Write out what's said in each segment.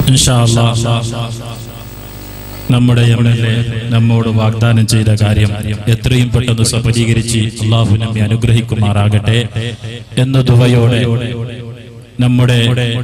ഇൻഷാ അല്ലാഹ് നമ്മുടെ M L A നമ്മോട് വാഗ്ദാനം ചെയ്ത കാര്യം എത്രയും പെട്ടെന്ന് സഫലീകരിച്ച് അള്ളാഹു നമ്മെ അനുഗ്രഹിക്കുമാറാകട്ടെ എന്ന ദുവയോടെ നമ്മുടെ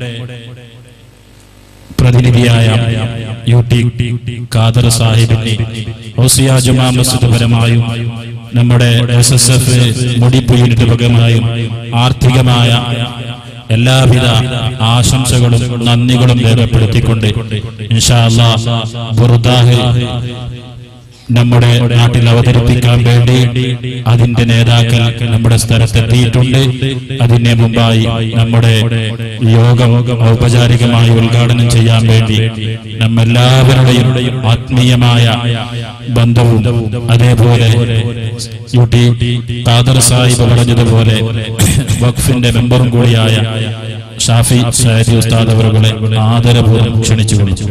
പ്രതിനിധിയായ യു ടി ഖാദർ സാഹിബിനെ ഔസിയ ജുമാ മസ്ജിദ് പരമായും നമ്മുടെ S S F Mudipu unit ഭാഗമായും ആർത്ഥികമായ എല്ലാവിധ ആശംസകളും നന്ദികളും രേഖപ്പെടുത്തിക്കൊണ്ട് ഇൻഷാ അല്ലാഹ് ബുർദാഹ് നമ്മുടെ നാട്ടിൽ അവതരിപ്പിക്കാൻ വേണ്ടി അതിന്റെ നേതാക്കൾ നമ്മുടെ സ്ഥലത്തെത്തിയിട്ടുണ്ട് അതിന് മുമ്പായി നമ്മുടെ യോഗം ഔപചാരികമായി ഉദ്ഘാടനം ചെയ്യാൻ വേണ്ടി നമ്മെല്ലാവരുടെയും ആത്മീയമായ ബന്ധവും അതേപോലെ യു ടി ഖാദർ സാഹിബ് പറഞ്ഞതുപോലെ വഖഫിന്റെ മെമ്പറും കൂടിയായ ഷാഫി സയദി ഉസ്താദ് അവരുകളെ ആദരപൂർവ്വം ക്ഷണിച്ചു വിളിച്ചു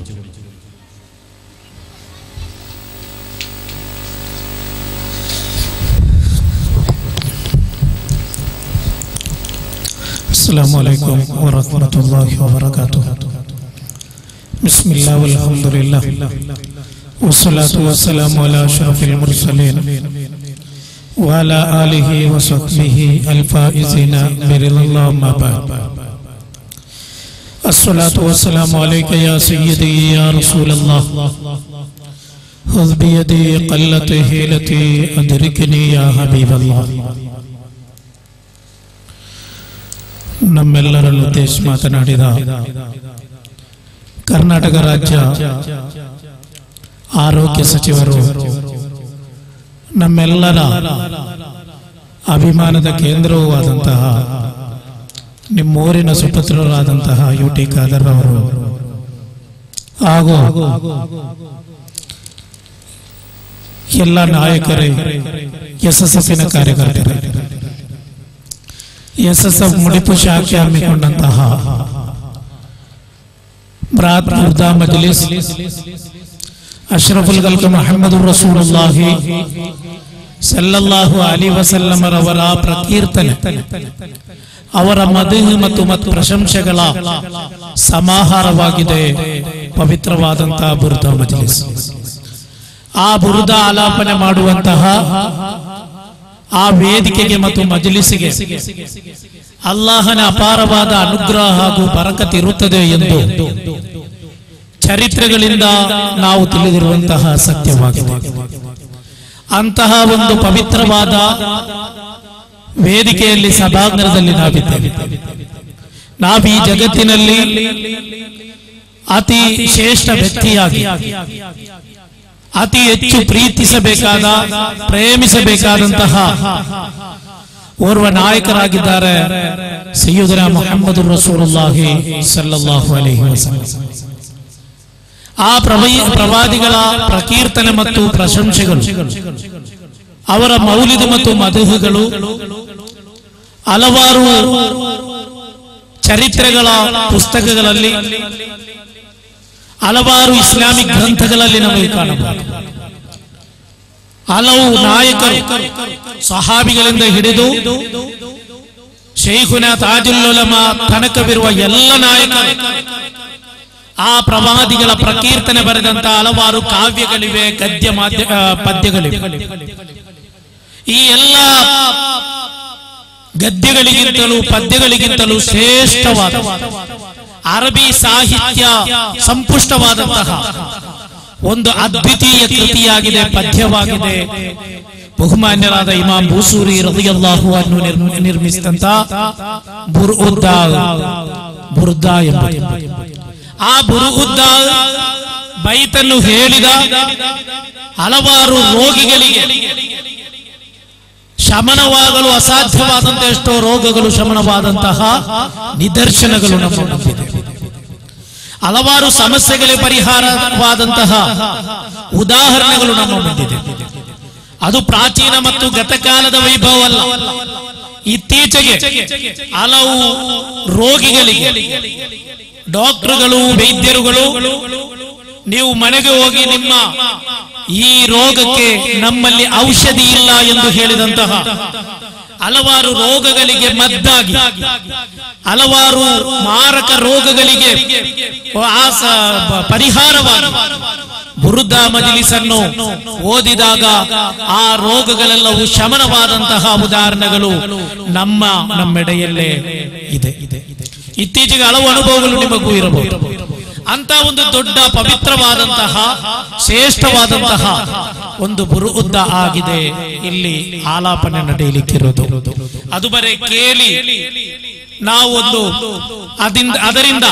السلام عليكم ورحمة الله وبركاته بسم الله والحمد لله والصلاة والسلام على أشرف المرسلين وعلى آله وصحبه الفائزين برضا الله ما بعد الصلاة والسلام عليك يا سيدي يا رسول الله خذ بيدي قلت هيلتي أدركني يا حبيب الله ನಮ್ಮೆಲ್ಲರನ್ನು ಉದ್ದೇಶಿಸಿ ಮಾತನಾಡಿದ ಕರ್ನಾಟಕ ರಾಜ್ಯ ಆರೋಗ್ಯ ಸಚಿವರು ನಮ್ಮೆಲ್ಲರ ಅಭಿಮಾನದ ಕೇಂದ್ರವೂ ಆದಂತಹ ನಿಮ್ಮೂರಿನ ಸುಪುತ್ರರಾದಂತಹ ಯು ಟಿ ಖಾದರ್ ಅವರು ಹಾಗೂ ಎಲ್ಲ ನಾಯಕರೇ ಎಸ್ ಎಸ್ ಎಫ್ನ ಕಾರ್ಯಕರ್ತರೇ ಎಸ್ ಎಸ್ ಎಫ್ ಮುಡಿಪು ಶಾಖೆ ಹಮ್ಮಿಕೊಂಡಂತಹ ಬ್ರಾತ್ ಮುರ್ದಾ ಮಜ್ಲಿಸ್ ಅಶ್ರಫುಲ್ ಗಲ್ಕ ಮೊಹಮ್ಮದ್ ರಸೂಲುಲ್ಲಾಹಿ ಸಲ್ಲಲ್ಲಾಹು ಅಲಿ ವಸಲ್ಲಮರವರ ಪ್ರಕೀರ್ತನೆ ಅವರ ಮದುವೆ ಮತ್ತು ಮತ್ತು ಪ್ರಶಂಸೆಗಳ ಸಮಾಹಾರವಾಗಿದೆ ಪವಿತ್ರವಾದಂತಹ ಬುರ್ದಾ ಮಜ್ಲಿಸ್ ಆ ಬುರ್ದಾ ಆಲಾಪನೆ ಮಾಡುವಂತಹ ಆ ವೇದಿಕೆಗೆ ಮತ್ತು ಮಜಲಿಸಿಗೆ ಅಲ್ಲಾಹನ ಅಪಾರವಾದ ಅನುಗ್ರಹ ಹಾಗೂ ಬರಕತ್ ಇರುತ್ತದೆ ಎಂದು ಚರಿತ್ರೆಗಳಿಂದ ನಾವು ತಿಳಿದಿರುವಂತಹ ಸತ್ಯವಾಗಿದೆ ಅಂತಹ ಒಂದು ಪವಿತ್ರವಾದ ವೇದಿಕೆಯಲ್ಲಿ ಸಭಾಂಗಣದಲ್ಲಿ ನಾವಿದ್ದೇವೆ ನಾವು ಈ ಜಗತ್ತಿನಲ್ಲಿ ಅತಿ ಶ್ರೇಷ್ಠ ವ್ಯಕ್ತಿಯಾಗಿ ಅತಿ ಹೆಚ್ಚು ಪ್ರೀತಿಸಬೇಕಾದ ಪ್ರೇಮಿಸಬೇಕಾದಂತಹ ಓರ್ವ ನಾಯಕರಾಗಿದ್ದಾರೆ ಸೈಯುದನ ಮೊಹಮ್ಮದ್ ರಸೂಲುಲ್ಲಾಹಿ ಸಲ್ಲಲ್ಲಾಹು ಅಲೈಹಿ ವಸಲ್ಲಂ ಆ ಪ್ರವೈ- ಪ್ರವಾದಿಗಳ ಪ್ರಕೀರ್ತನೆ ಮತ್ತು ಪ್ರಶಂಸೆಗಳು ಅವರ ಮೌಲಿದ ಮತ್ತು ಮಧುಹುಗಳು ಹಲವಾರು ಚರಿತ್ರೆಗಳ ಪುಸ್ತಕಗಳಲ್ಲಿ ಹಲವಾರು ಇಸ್ಲಾಮಿಕ್ ಗ್ರಂಥಗಳಲ್ಲಿ ನಮಗೆ ಕಾಣಬಹುದು ಹಲವು ನಾಯಕರು ಸಹಾಬಿಗಳಿಂದ ಹಿಡಿದು ಶೈಖುನ ತಾಜುಲ್ಲಮ ತನಕವಿರುವ ಎಲ್ಲ ನಾಯಕರು ಆ ಪ್ರವಾದಿಗಳ ಪ್ರಕೀರ್ತನೆ ಬರೆದಂತ ಹಲವಾರು ಕಾವ್ಯಗಳಿವೆ ಗದ್ಯ ಮಾಧ್ಯ ಆ, ಪದ್ಯಗಳಿವೆ ಈ ಎಲ್ಲ ಗದ್ಯಗಳಿಗಿಂತಲೂ ಪದ್ಯಗಳಿಗಿಂತಲೂ ಶ್ರೇಷ್ಠವಾದ ಅರಬಿ ಸಾಹಿತ್ಯ ಸಂಪುಷ್ಟವಾದಂತಹ ಒಂದು ಅದ್ವಿತೀಯ ಕೃತಿಯಾಗಿದೆ ಪದ್ಯವಾಗಿದೆ ಬಹುಮಾನ್ಯರಾದ ಇಮಾಮ್ ಬೂಸೂರಿ ರದಿಯಲ್ಲಾಹು ಅನ್ನು ನಿರ್ಮ- ನಿರ್ಮಿಸಿದಂತ ಬುರ್ಉದ್ದಾ ಬುರ್ದಾ ಎಂಬುದು ಆ ಬುರ್ಉದ್ದಾ ಬೈತನ್ನು ಹೇಳಿದ ಹಲವಾರು ರೋಗಿಗಳಿಗೆ ಶಮನವಾಗಲು ಅಸಾಧ್ಯವಾದಂತಹ ಎಷ್ಟೋ ರೋಗಗಳು ಶಮನವಾದಂತಹ ನಿದರ್ಶನಗಳು ನಮ್ಮ ಮುಂದಿದೆ ಹಲವಾರು ಸಮಸ್ಯೆಗಳಿಗೆ ಪರಿಹಾರವಾದಂತಹ ಉದಾಹರಣೆಗಳು ನಮ್ಮ ಮುಂದಿದೆ ಅದು ಪ್ರಾಚೀನ ಮತ್ತು ಗತಕಾಲದ ವೈಭವ ಅಲ್ಲ ಇತ್ತೀಚೆಗೆ ಹಲವು ರೋಗಿಗಳಿಗೆ ಡಾಕ್ಟರ್ಗಳು ವೈದ್ಯರುಗಳು ನೀವು ಮನೆಗೆ ಹೋಗಿ ನಿಮ್ಮ ಈ ರೋಗಕ್ಕೆ ನಮ್ಮಲ್ಲಿ ಔಷಧಿ ಇಲ್ಲ ಎಂದು ಹೇಳಿದಂತಹ ಹಲವಾರು ರೋಗಗಳಿಗೆ ಮದ್ದಾಗಿ ಹಲವಾರು ಮಾರಕ ರೋಗಗಳಿಗೆ ಆ ಸ- ಪ- ಪರಿಹಾರವಾಗಿ ಬುರುದ ಮಜಲಿಸನ್ನು ಓದಿದಾಗ ಆ ರೋಗಗಳೆಲ್ಲವೂ ಶಮನವಾದಂತಹ ಉದಾಹರಣೆಗಳು ನಮ್ಮ ನಮ್ಮೆಡೆಯಲ್ಲೇ ಇದೆ ಇತ್ತೀಚೆಗೆ ಹಲವು ಅನುಭವಗಳು ನಿಮಗೂ ಇರಬಹುದು ಅಂತ ಒಂದು ದೊಡ್ಡ ಪವಿತ್ರವಾದಂತಹ ಶ್ರೇಷ್ಠವಾದಂತಹ ಒಂದು ಬುರುದ್ದ ಆಗಿದೆ ಇಲ್ಲಿ ಆಲಾಪನೆ ನಡೆಯಲಿಕ್ಕಿರೋದು ಅದು ಬರೇ ಕೇಳಿ ನಾವೊಂದು ಅದಿಂದ ಅದರಿಂದ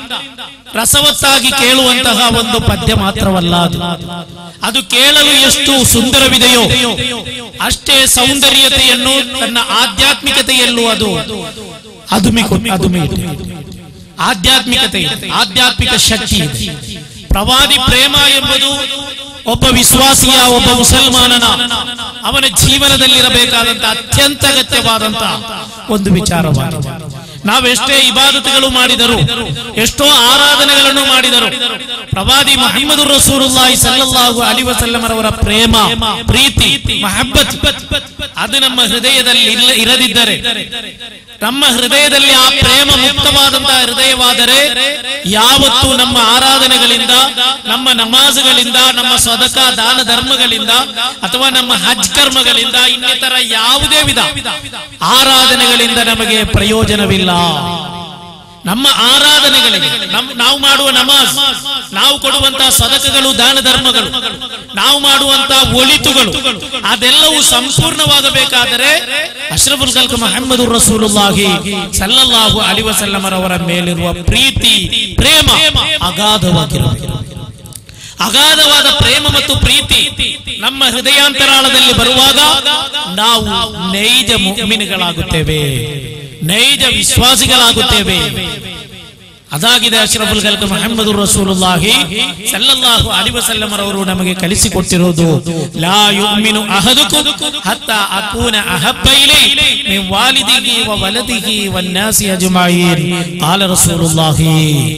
ರಸವತ್ತಾಗಿ ಕೇಳುವಂತಹ ಒಂದು ಪದ್ಯ ಮಾತ್ರವಲ್ಲ ಅದು ಅದು ಕೇಳಲು ಎಷ್ಟು ಸುಂದರವಿದೆಯೋ ಅಷ್ಟೇ ಸೌಂದರ್ಯತೆಯನ್ನು ತನ್ನ ಆಧ್ಯಾತ್ಮಿಕತೆಯಲ್ಲೂ ಅದು ಅದುಮಿ ಅದುಮಿ ಇದೆ. ಆಧ್ಯಾತ್ಮಿಕತೆ ಇದೆ. ಆಧ್ಯಾತ್ಮಿಕ ಶಕ್ತಿ ಇದೆ. ಪ್ರವಾದಿ ಪ್ರೇಮ ಎಂಬುದು ಒಬ್ಬ ವಿಶ್ವಾಸಿಯ ಒಬ್ಬ ಮುಸಲ್ಮಾನನ ಅವನ ಜೀವನದಲ್ಲಿರಬೇಕಾದಂತಹ ಅತ್ಯಂತ ಅಗತ್ಯವಾದಂತಹ ಒಂದು ವಿಚಾರವಾಗಿದೆ ನಾವೆಷ್ಟೇ ಇಬಾದತುಗಳು ಮಾಡಿದರು ಎಷ್ಟೋ ಆರಾಧನೆಗಳನ್ನು ಮಾಡಿದರು ಪ್ರವಾದಿ ಮೊಹಮ್ಮದ್ ರಸೂಲುಲ್ಲಾಹಿ ಸಲ್ಲಲ್ಲಾಹು ಅಲಿ ವಸಲ್ಲಮರವರ ಪ್ರೇಮ ಪ್ರೀತಿ ಮಹಬ್ಬತ್ ಅದು ನಮ್ಮ ಹೃದಯದಲ್ಲಿ ಇಲ್ಲ ಇರದಿದ್ದರೆ ನಮ್ಮ ಹೃದಯದಲ್ಲಿ ಆ ಪ್ರೇಮ ಮುಕ್ತವಾದಂತಹ ಹೃದಯವಾದರೆ ಯಾವತ್ತೂ ನಮ್ಮ ಆರಾಧನೆಗಳಿಂದ ನಮ್ಮ ನಮಾಜುಗಳಿಂದ ನಮ್ಮ ಸದಕ ದಾನ ಧರ್ಮಗಳಿಂದ ಅಥವಾ ನಮ್ಮ ಹಜ್ ಕರ್ಮಗಳಿಂದ ಇನ್ನಿತರ ಯಾವುದೇ ವಿಧ ಆರಾಧನೆಗಳಿಂದ ನಮಗೆ ಪ್ರಯೋಜನವಿಲ್ಲ ನಮ್ಮ ಆರಾಧನೆಗಳಿಗೆ ನಮ್ ನಾವು ಮಾಡುವ ನಮಾಜ್ ನಾವು ಕೊಡುವಂತಹ ಸದಕಗಳು ದಾನ ಧರ್ಮಗಳು ನಾವು ಮಾಡುವಂತಹ ಒಳಿತುಗಳು ಅದೆಲ್ಲವೂ ಸಂಪೂರ್ಣವಾಗಬೇಕಾದರೆ ಅಶ್ರಫುಲ್ ಕಲ್ಕ ಮೊಹಮ್ಮದ್ ರಸೂಲುಲ್ಲಾಹಿ ಸಲ್ಲಲ್ಲಾಹು ಅಲಿ ವಸಲ್ಲಮರವರ ಮೇಲಿರುವ ಪ್ರೀತಿ ಪ್ರೇಮ ಅಗಾಧವಾಗಿರಬೇಕು ಅಗಾಧವಾದ ಪ್ರೇಮ ಮತ್ತು ಪ್ರೀತಿ ನಮ್ಮ ಹೃದಯಾಂತರಾಳದಲ್ಲಿ ಬರುವಾಗ ನಾವು ನೈಜ ಮುಮಿನಿಗಳಾಗುತ್ತೇವೆ ನೈಜ ವಿಶ್ವಾಸಿಗಳಾಗುತ್ತೇವೆ ಅದಾಗಿದೆ ಅಶ್ರಫುಲ್ ಗಲ್ಕ ಮೊಹಮ್ಮದ್ ರಸೂಲುಲ್ಲಾಹಿ ಸಲ್ಲಲ್ಲಾಹು ಅಲಿ ವಸಲ್ಲಮರವರು ನಮಗೆ ಕಲಿಸಿಕೊಟ್ಟಿರುವುದು ಲಾ ಯುಮಿನು ಅಹದುಕುಂ ಹತ್ತಾ ಅಕೂನ ಅಹಬ್ಬ ಇಲೈ ಮಿನ್ ವಾಲಿದಿಹಿ ವ ವಲದಿಹಿ ವನ್ನಾಸಿ ಅಜ್ಮಾಯಿನ್ قال ರಸೂಲುಲ್ಲಾಹಿ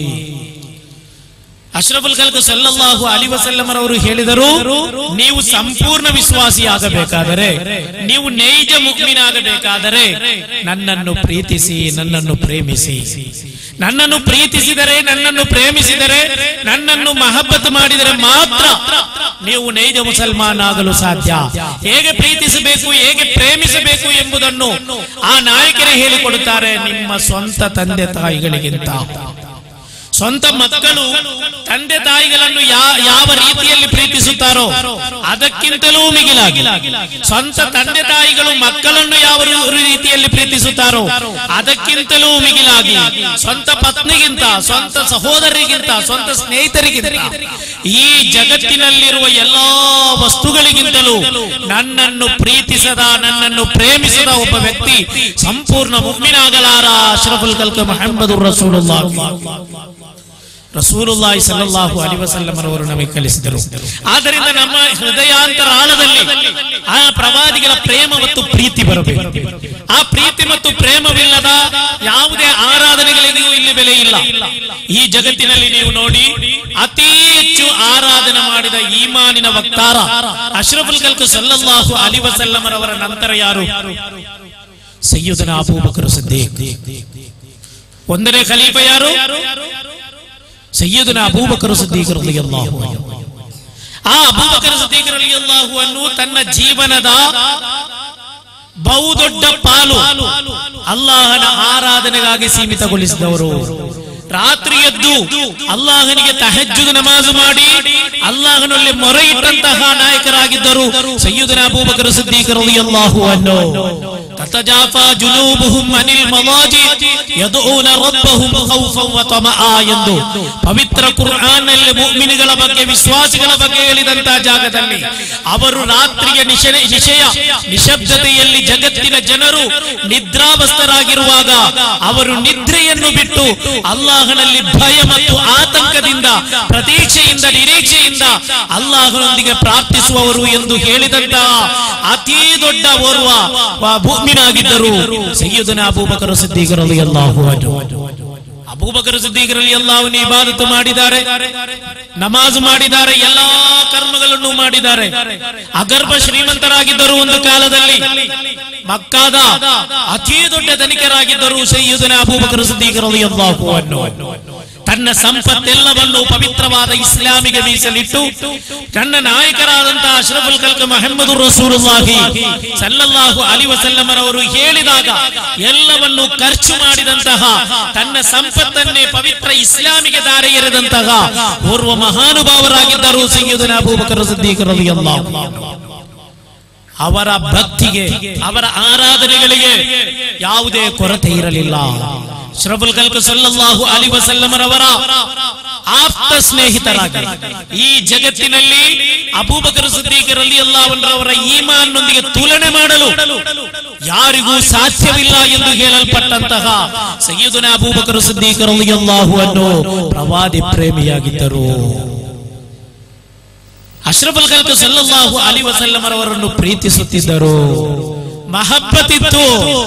ಅಶ್ರಫುಲ್ ಕಲ್ಕ ಸಲ್ಲಲ್ಲಾಹು ಅಲಿ ವಸಲ್ಲಮರವರು ಹೇಳಿದರು ನೀವು ಸಂಪೂರ್ಣ ವಿಶ್ವಾಸಿಯಾಗಬೇಕಾದರೆ ನೀವು ನೈಜ ಮುಗ್ಮಿನಾಗಬೇಕಾದರೆ ನನ್ನನ್ನು ಪ್ರೀತಿಸಿ ನನ್ನನ್ನು ಪ್ರೇಮಿಸಿ ನನ್ನನ್ನು ಪ್ರೀತಿಸಿದರೆ ನನ್ನನ್ನು ಪ್ರೇಮಿಸಿದರೆ ನನ್ನನ್ನು ಮಹಬ್ಬತ್ ಮಾಡಿದರೆ ಮಾತ್ರ ನೀವು ನೈಜ ಮುಸಲ್ಮಾನ್ ಆಗಲು ಸಾಧ್ಯ ಹೇಗೆ ಪ್ರೀತಿಸಬೇಕು ಹೇಗೆ ಪ್ರೇಮಿಸಬೇಕು ಎಂಬುದನ್ನು ಆ ನಾಯಕರೇ ಹೇಳಿಕೊಡುತ್ತಾರೆ ನಿಮ್ಮ ಸ್ವಂತ ತಂದೆ ತಾಯಿಗಳಿಗಿಂತ ಸ್ವಂತ ಮಕ್ಕಳು ತಂದೆ ತಾಯಿಗಳನ್ನು ಯಾ- ಯಾವ ರೀತಿಯಲ್ಲಿ ಪ್ರೀತಿಸುತ್ತಾರೋ ಅದಕ್ಕಿಂತಲೂ ಮಿಗಿಲಾಗಿ ಸ್ವಂತ ತಂದೆ ತಾಯಿಗಳು ಮಕ್ಕಳನ್ನು ಯಾವ ರೀ- ರೀತಿಯಲ್ಲಿ ಪ್ರೀತಿಸುತ್ತಾರೋ ಅದಕ್ಕಿಂತಲೂ ಮಿಗಿಲಾಗಿ ಸ್ವಂತ ಪತ್ನಿಗಿಂತ ಸ್ವಂತ ಸಹೋದರಿಗಿಂತ ಸ್ವಂತ ಸ್ನೇಹಿತರಿಗಿಂತ ಈ ಜಗತ್ತಿನಲ್ಲಿರುವ ಎಲ್ಲಾ ವಸ್ತುಗಳಿಗಿಂತಲೂ ನನ್ನನ್ನು ಪ್ರೀತಿಸದ ನನ್ನನ್ನು ಪ್ರೇಮಿಸದ ಒಬ್ಬ ವ್ಯಕ್ತಿ ಸಂಪೂರ್ಣ ಮುಗ್ಮಿನಾಗಲಾರ ಅಶ್ರಫುಲ್ ಕಲ್ಕ ಮೊಹಮ್ಮದ್ ರಸೂಲುಲ್ಲಾಹ್ ರಸೂಲುಲ್ಲಾಹಿ ಸಲ್ಲಲ್ಲಾಹು ಅಲಿ ವಸಲ್ಲಮರವರು ನಮಗೆ ಕಲಿಸಿದರು ಆದ್ದರಿಂದ ನಮ್ಮ ಹೃದಯಾಂತರಾಳದಲ್ಲಿ ಆ ಪ್ರವಾದಿಗಳ ಪ್ರೇಮ ಮತ್ತು ಪ್ರೀತಿ ಬರಬೇಕು ಆ ಪ್ರೀತಿ ಮತ್ತು ಪ್ರೇಮವಿಲ್ಲದ ಯಾವುದೇ ಆರಾಧನೆಗಳಿಗೂ ಇಲ್ಲಿ ಬೆಲೆ ಇಲ್ಲ ಈ ಜಗತ್ತಿನಲ್ಲಿ ನೀವು ನೋಡಿ ಅತಿ ಹೆಚ್ಚು ಆರಾಧನೆ ಮಾಡಿದ ಈಮಾನಿನ ವಕ್ತಾರ ಅಶ್ರಫುಲ್ ಕಲ್ಕು ಸಲ್ಲಲ್ಲಾಹು ಅಲಿ ವಸಲ್ಲಮರವರ ನಂತರ ಯಾರು ಸಯ್ಯದನ ಅಬೂಬಕರ್ ಸಿದ್ದೀಕ್ ಒಂದನೇ ಖಲೀಫ ಯಾರು ಸಯ್ಯದನ ಅಬೂಬಕರ್ ಸಿದ್ದೀಕ್ ರಲಿಯಲ್ಲಾಹು ಅನ್ಹು. ಆ ಅಬೂಬಕರ್ ಸಿದ್ದೀಕ್ ರಲಿಯಲ್ಲಾಹು ಅನ್ನು ತನ್ನ ಜೀವನದ ಬಹುದೊಡ್ಡ ಪಾಲು ಅಲ್ಲಾಹನ ಆರಾಧನೆಗಾಗಿ ಸೀಮಿತಗೊಳಿಸಿದವರು ರಾತ್ರಿ ಎದ್ದು ಅಲ್ಲಾಹನಿಗೆ ತಹಜ್ಜುದ್ ನಮಾಜು ಮಾಡಿ ಅಲ್ಲಾಹನಲ್ಲಿ ಮೊರೆ ಇಟ್ಟಂತಹ ನಾಯಕರಾಗಿದ್ದರು ಸಯ್ಯದನ ಅಬೂಬಕರ್ ಸಿದ್ದೀಕ್ ರಲಿಯಲ್ಲಾಹು ಅನ್ನು ತತಜಾಫಾ ಜುನೂಬುಹುಂ ಅನಿಲ್ ಮಲಾಜಿ ಯದುಊನ ರಬ್ಬಹುಂ ಖೌಫನ್ ವ ತಮಆ ಎಂದು ಪವಿತ್ರ ಕುರ್ಆನ್ನಲ್ಲಿ ಮುಅ್ಮಿನಿಗಳ ಬಗ್ಗೆ ವಿಶ್ವಾಸಿಗಳ ಬಗ್ಗೆ ಹೇಳಿದಂತಹ ಜಾಗದಲ್ಲಿ ಅವರು ರಾತ್ರಿಯ ನಿಶೆ- ನಿಶಯ ನಿಶಬ್ದತೆಯಲ್ಲಿ ಜಗತ್ತಿನ ಜನರು ನಿದ್ರಾವಸ್ಥರಾಗಿರುವಾಗ ಅವರು ನಿದ್ರೆಯನ್ನು ಬಿಟ್ಟು ಅಲ್ಲಾಹನಲ್ಲಿ ಭಯ ಮತ್ತು ಆತಂಕದಿಂದ ಪ್ರತೀಕ್ಷೆಯಿಂದ ನಿರೀಕ್ಷೆಯಿಂದ ಅಲ್ಲಾಹನೊಂದಿಗೆ ಪ್ರಾರ್ಥಿಸುವವರು ಎಂದು ಹೇಳಿದಂತಹ ಅತಿ ದೊಡ್ಡ ಓರ್ವ ವ- ಮುಅ್ಮಿನಾಗಿದ್ದರು ಸಯ್ಯದನ ಅಬೂಬಕರ್ ಸಿದ್ದೀಕರಲ್ಲಿ ಅಲ್ಲಾಹು ಅಬೂಬಕರ್ ಸಿದ್ದೀಕರಲ್ಲಿ ಎಲ್ಲವನ್ನು ಇಬಾದತು ಮಾಡಿದ್ದಾರೆ ನಮಾಜ್ ಮಾಡಿದ್ದಾರೆ ಎಲ್ಲಾ ಕರ್ಮಗಳನ್ನು ಮಾಡಿದ್ದಾರೆ ಅಗರ್ಭ ಶ್ರೀಮಂತರಾಗಿದ್ದರು ಒಂದು ಕಾಲದಲ್ಲಿ ಮಕ್ಕಾದ ಅತಿ ದೊಡ್ಡ ಧನಿಕರಾಗಿದ್ದರು ಸಯ್ಯದನ ಅಬೂಬಕರ್ ಸಿದ್ದೀಕರಲ್ಲಿ ಅಲ್ಲಾಹು ತನ್ನ ಸಂಪತ್ತೆಲ್ಲವನ್ನು ಪವಿತ್ರವಾದ ಇಸ್ಲಾಮಿಗೆ ಮೀಸಲಿಟ್ಟು ತನ್ನ ನಾಯಕರಾದಂತಹ ಅಶ್ರಫುಲ್ ಕಲ್ಕ ಮಹಮ್ಮದ್ ರಸೂಲುಲ್ಲಾಹಿ ಸಲ್ಲಲ್ಲಾಹು ಅಲಿ ವಸಲ್ಲಮರವರು ಹೇಳಿದಾಗ ಎಲ್ಲವನ್ನು ಖರ್ಚು ಮಾಡಿದಂತಹ ತನ್ನ ಸಂಪತ್ತನ್ನೇ ಪವಿತ್ರ ಇಸ್ಲಾಮಿಗೆ ದಾರಿ ಎರೆದಂತಹ ಓರ್ವ ಮಹಾನುಭಾವರಾಗಿದ್ದರು ಸೈಯದನ ಅಬೂಬಕರ್ ಸಿದ್ದೀಕ್ ರಲಿಯಲ್ಲಾಹು ಅನ್ಹು. ಅವರ ಭಕ್ತಿಗೆ ಅವರ ಆರಾಧನೆಗಳಿಗೆ ಯಾವುದೇ ಕೊರತೆ ಇರಲಿಲ್ಲ ಶ್ರಬುಲ್ ಕಲ್ಕ ಸಲ್ಲಲ್ಲಾಹು ಅಲಿ ವಸಲ್ಲಮರವರ ಆಪ್ತ ಸ್ನೇಹಿತರಾಗಿ ಈ ಜಗತ್ತಿನಲ್ಲಿ ಅಬೂಬಕರ್ ಸಿದ್ದೀಕರಲ್ಲಿ ಅವರ ಈಮಾನ್ನೊಂದಿಗೆ ತುಲನೆ ಮಾಡಲು ಯಾರಿಗೂ ಸಾಧ್ಯವಿಲ್ಲ ಎಂದು ಹೇಳಲ್ಪಟ್ಟಂತಹ ಸೈಯದುನ ಅಬೂಬಕರ್ ಸಿದ್ದೀಕರಲ್ಲಿ ಅನ್ನೋ ಪ್ರವಾದಿ ಪ್ರೇಮಿಯಾಗಿದ್ದರು ಅಶ್ರಫುಲ್ ಕಲ್ಕ ಸಲ್ಲಲ್ಲಾಹು ಅಲಿ ವಸಲ್ಲಮರವರನ್ನು ಪ್ರೀತಿಸುತ್ತಿದ್ದರು ಮಹಬ್ಬತ್ತಿತ್ತು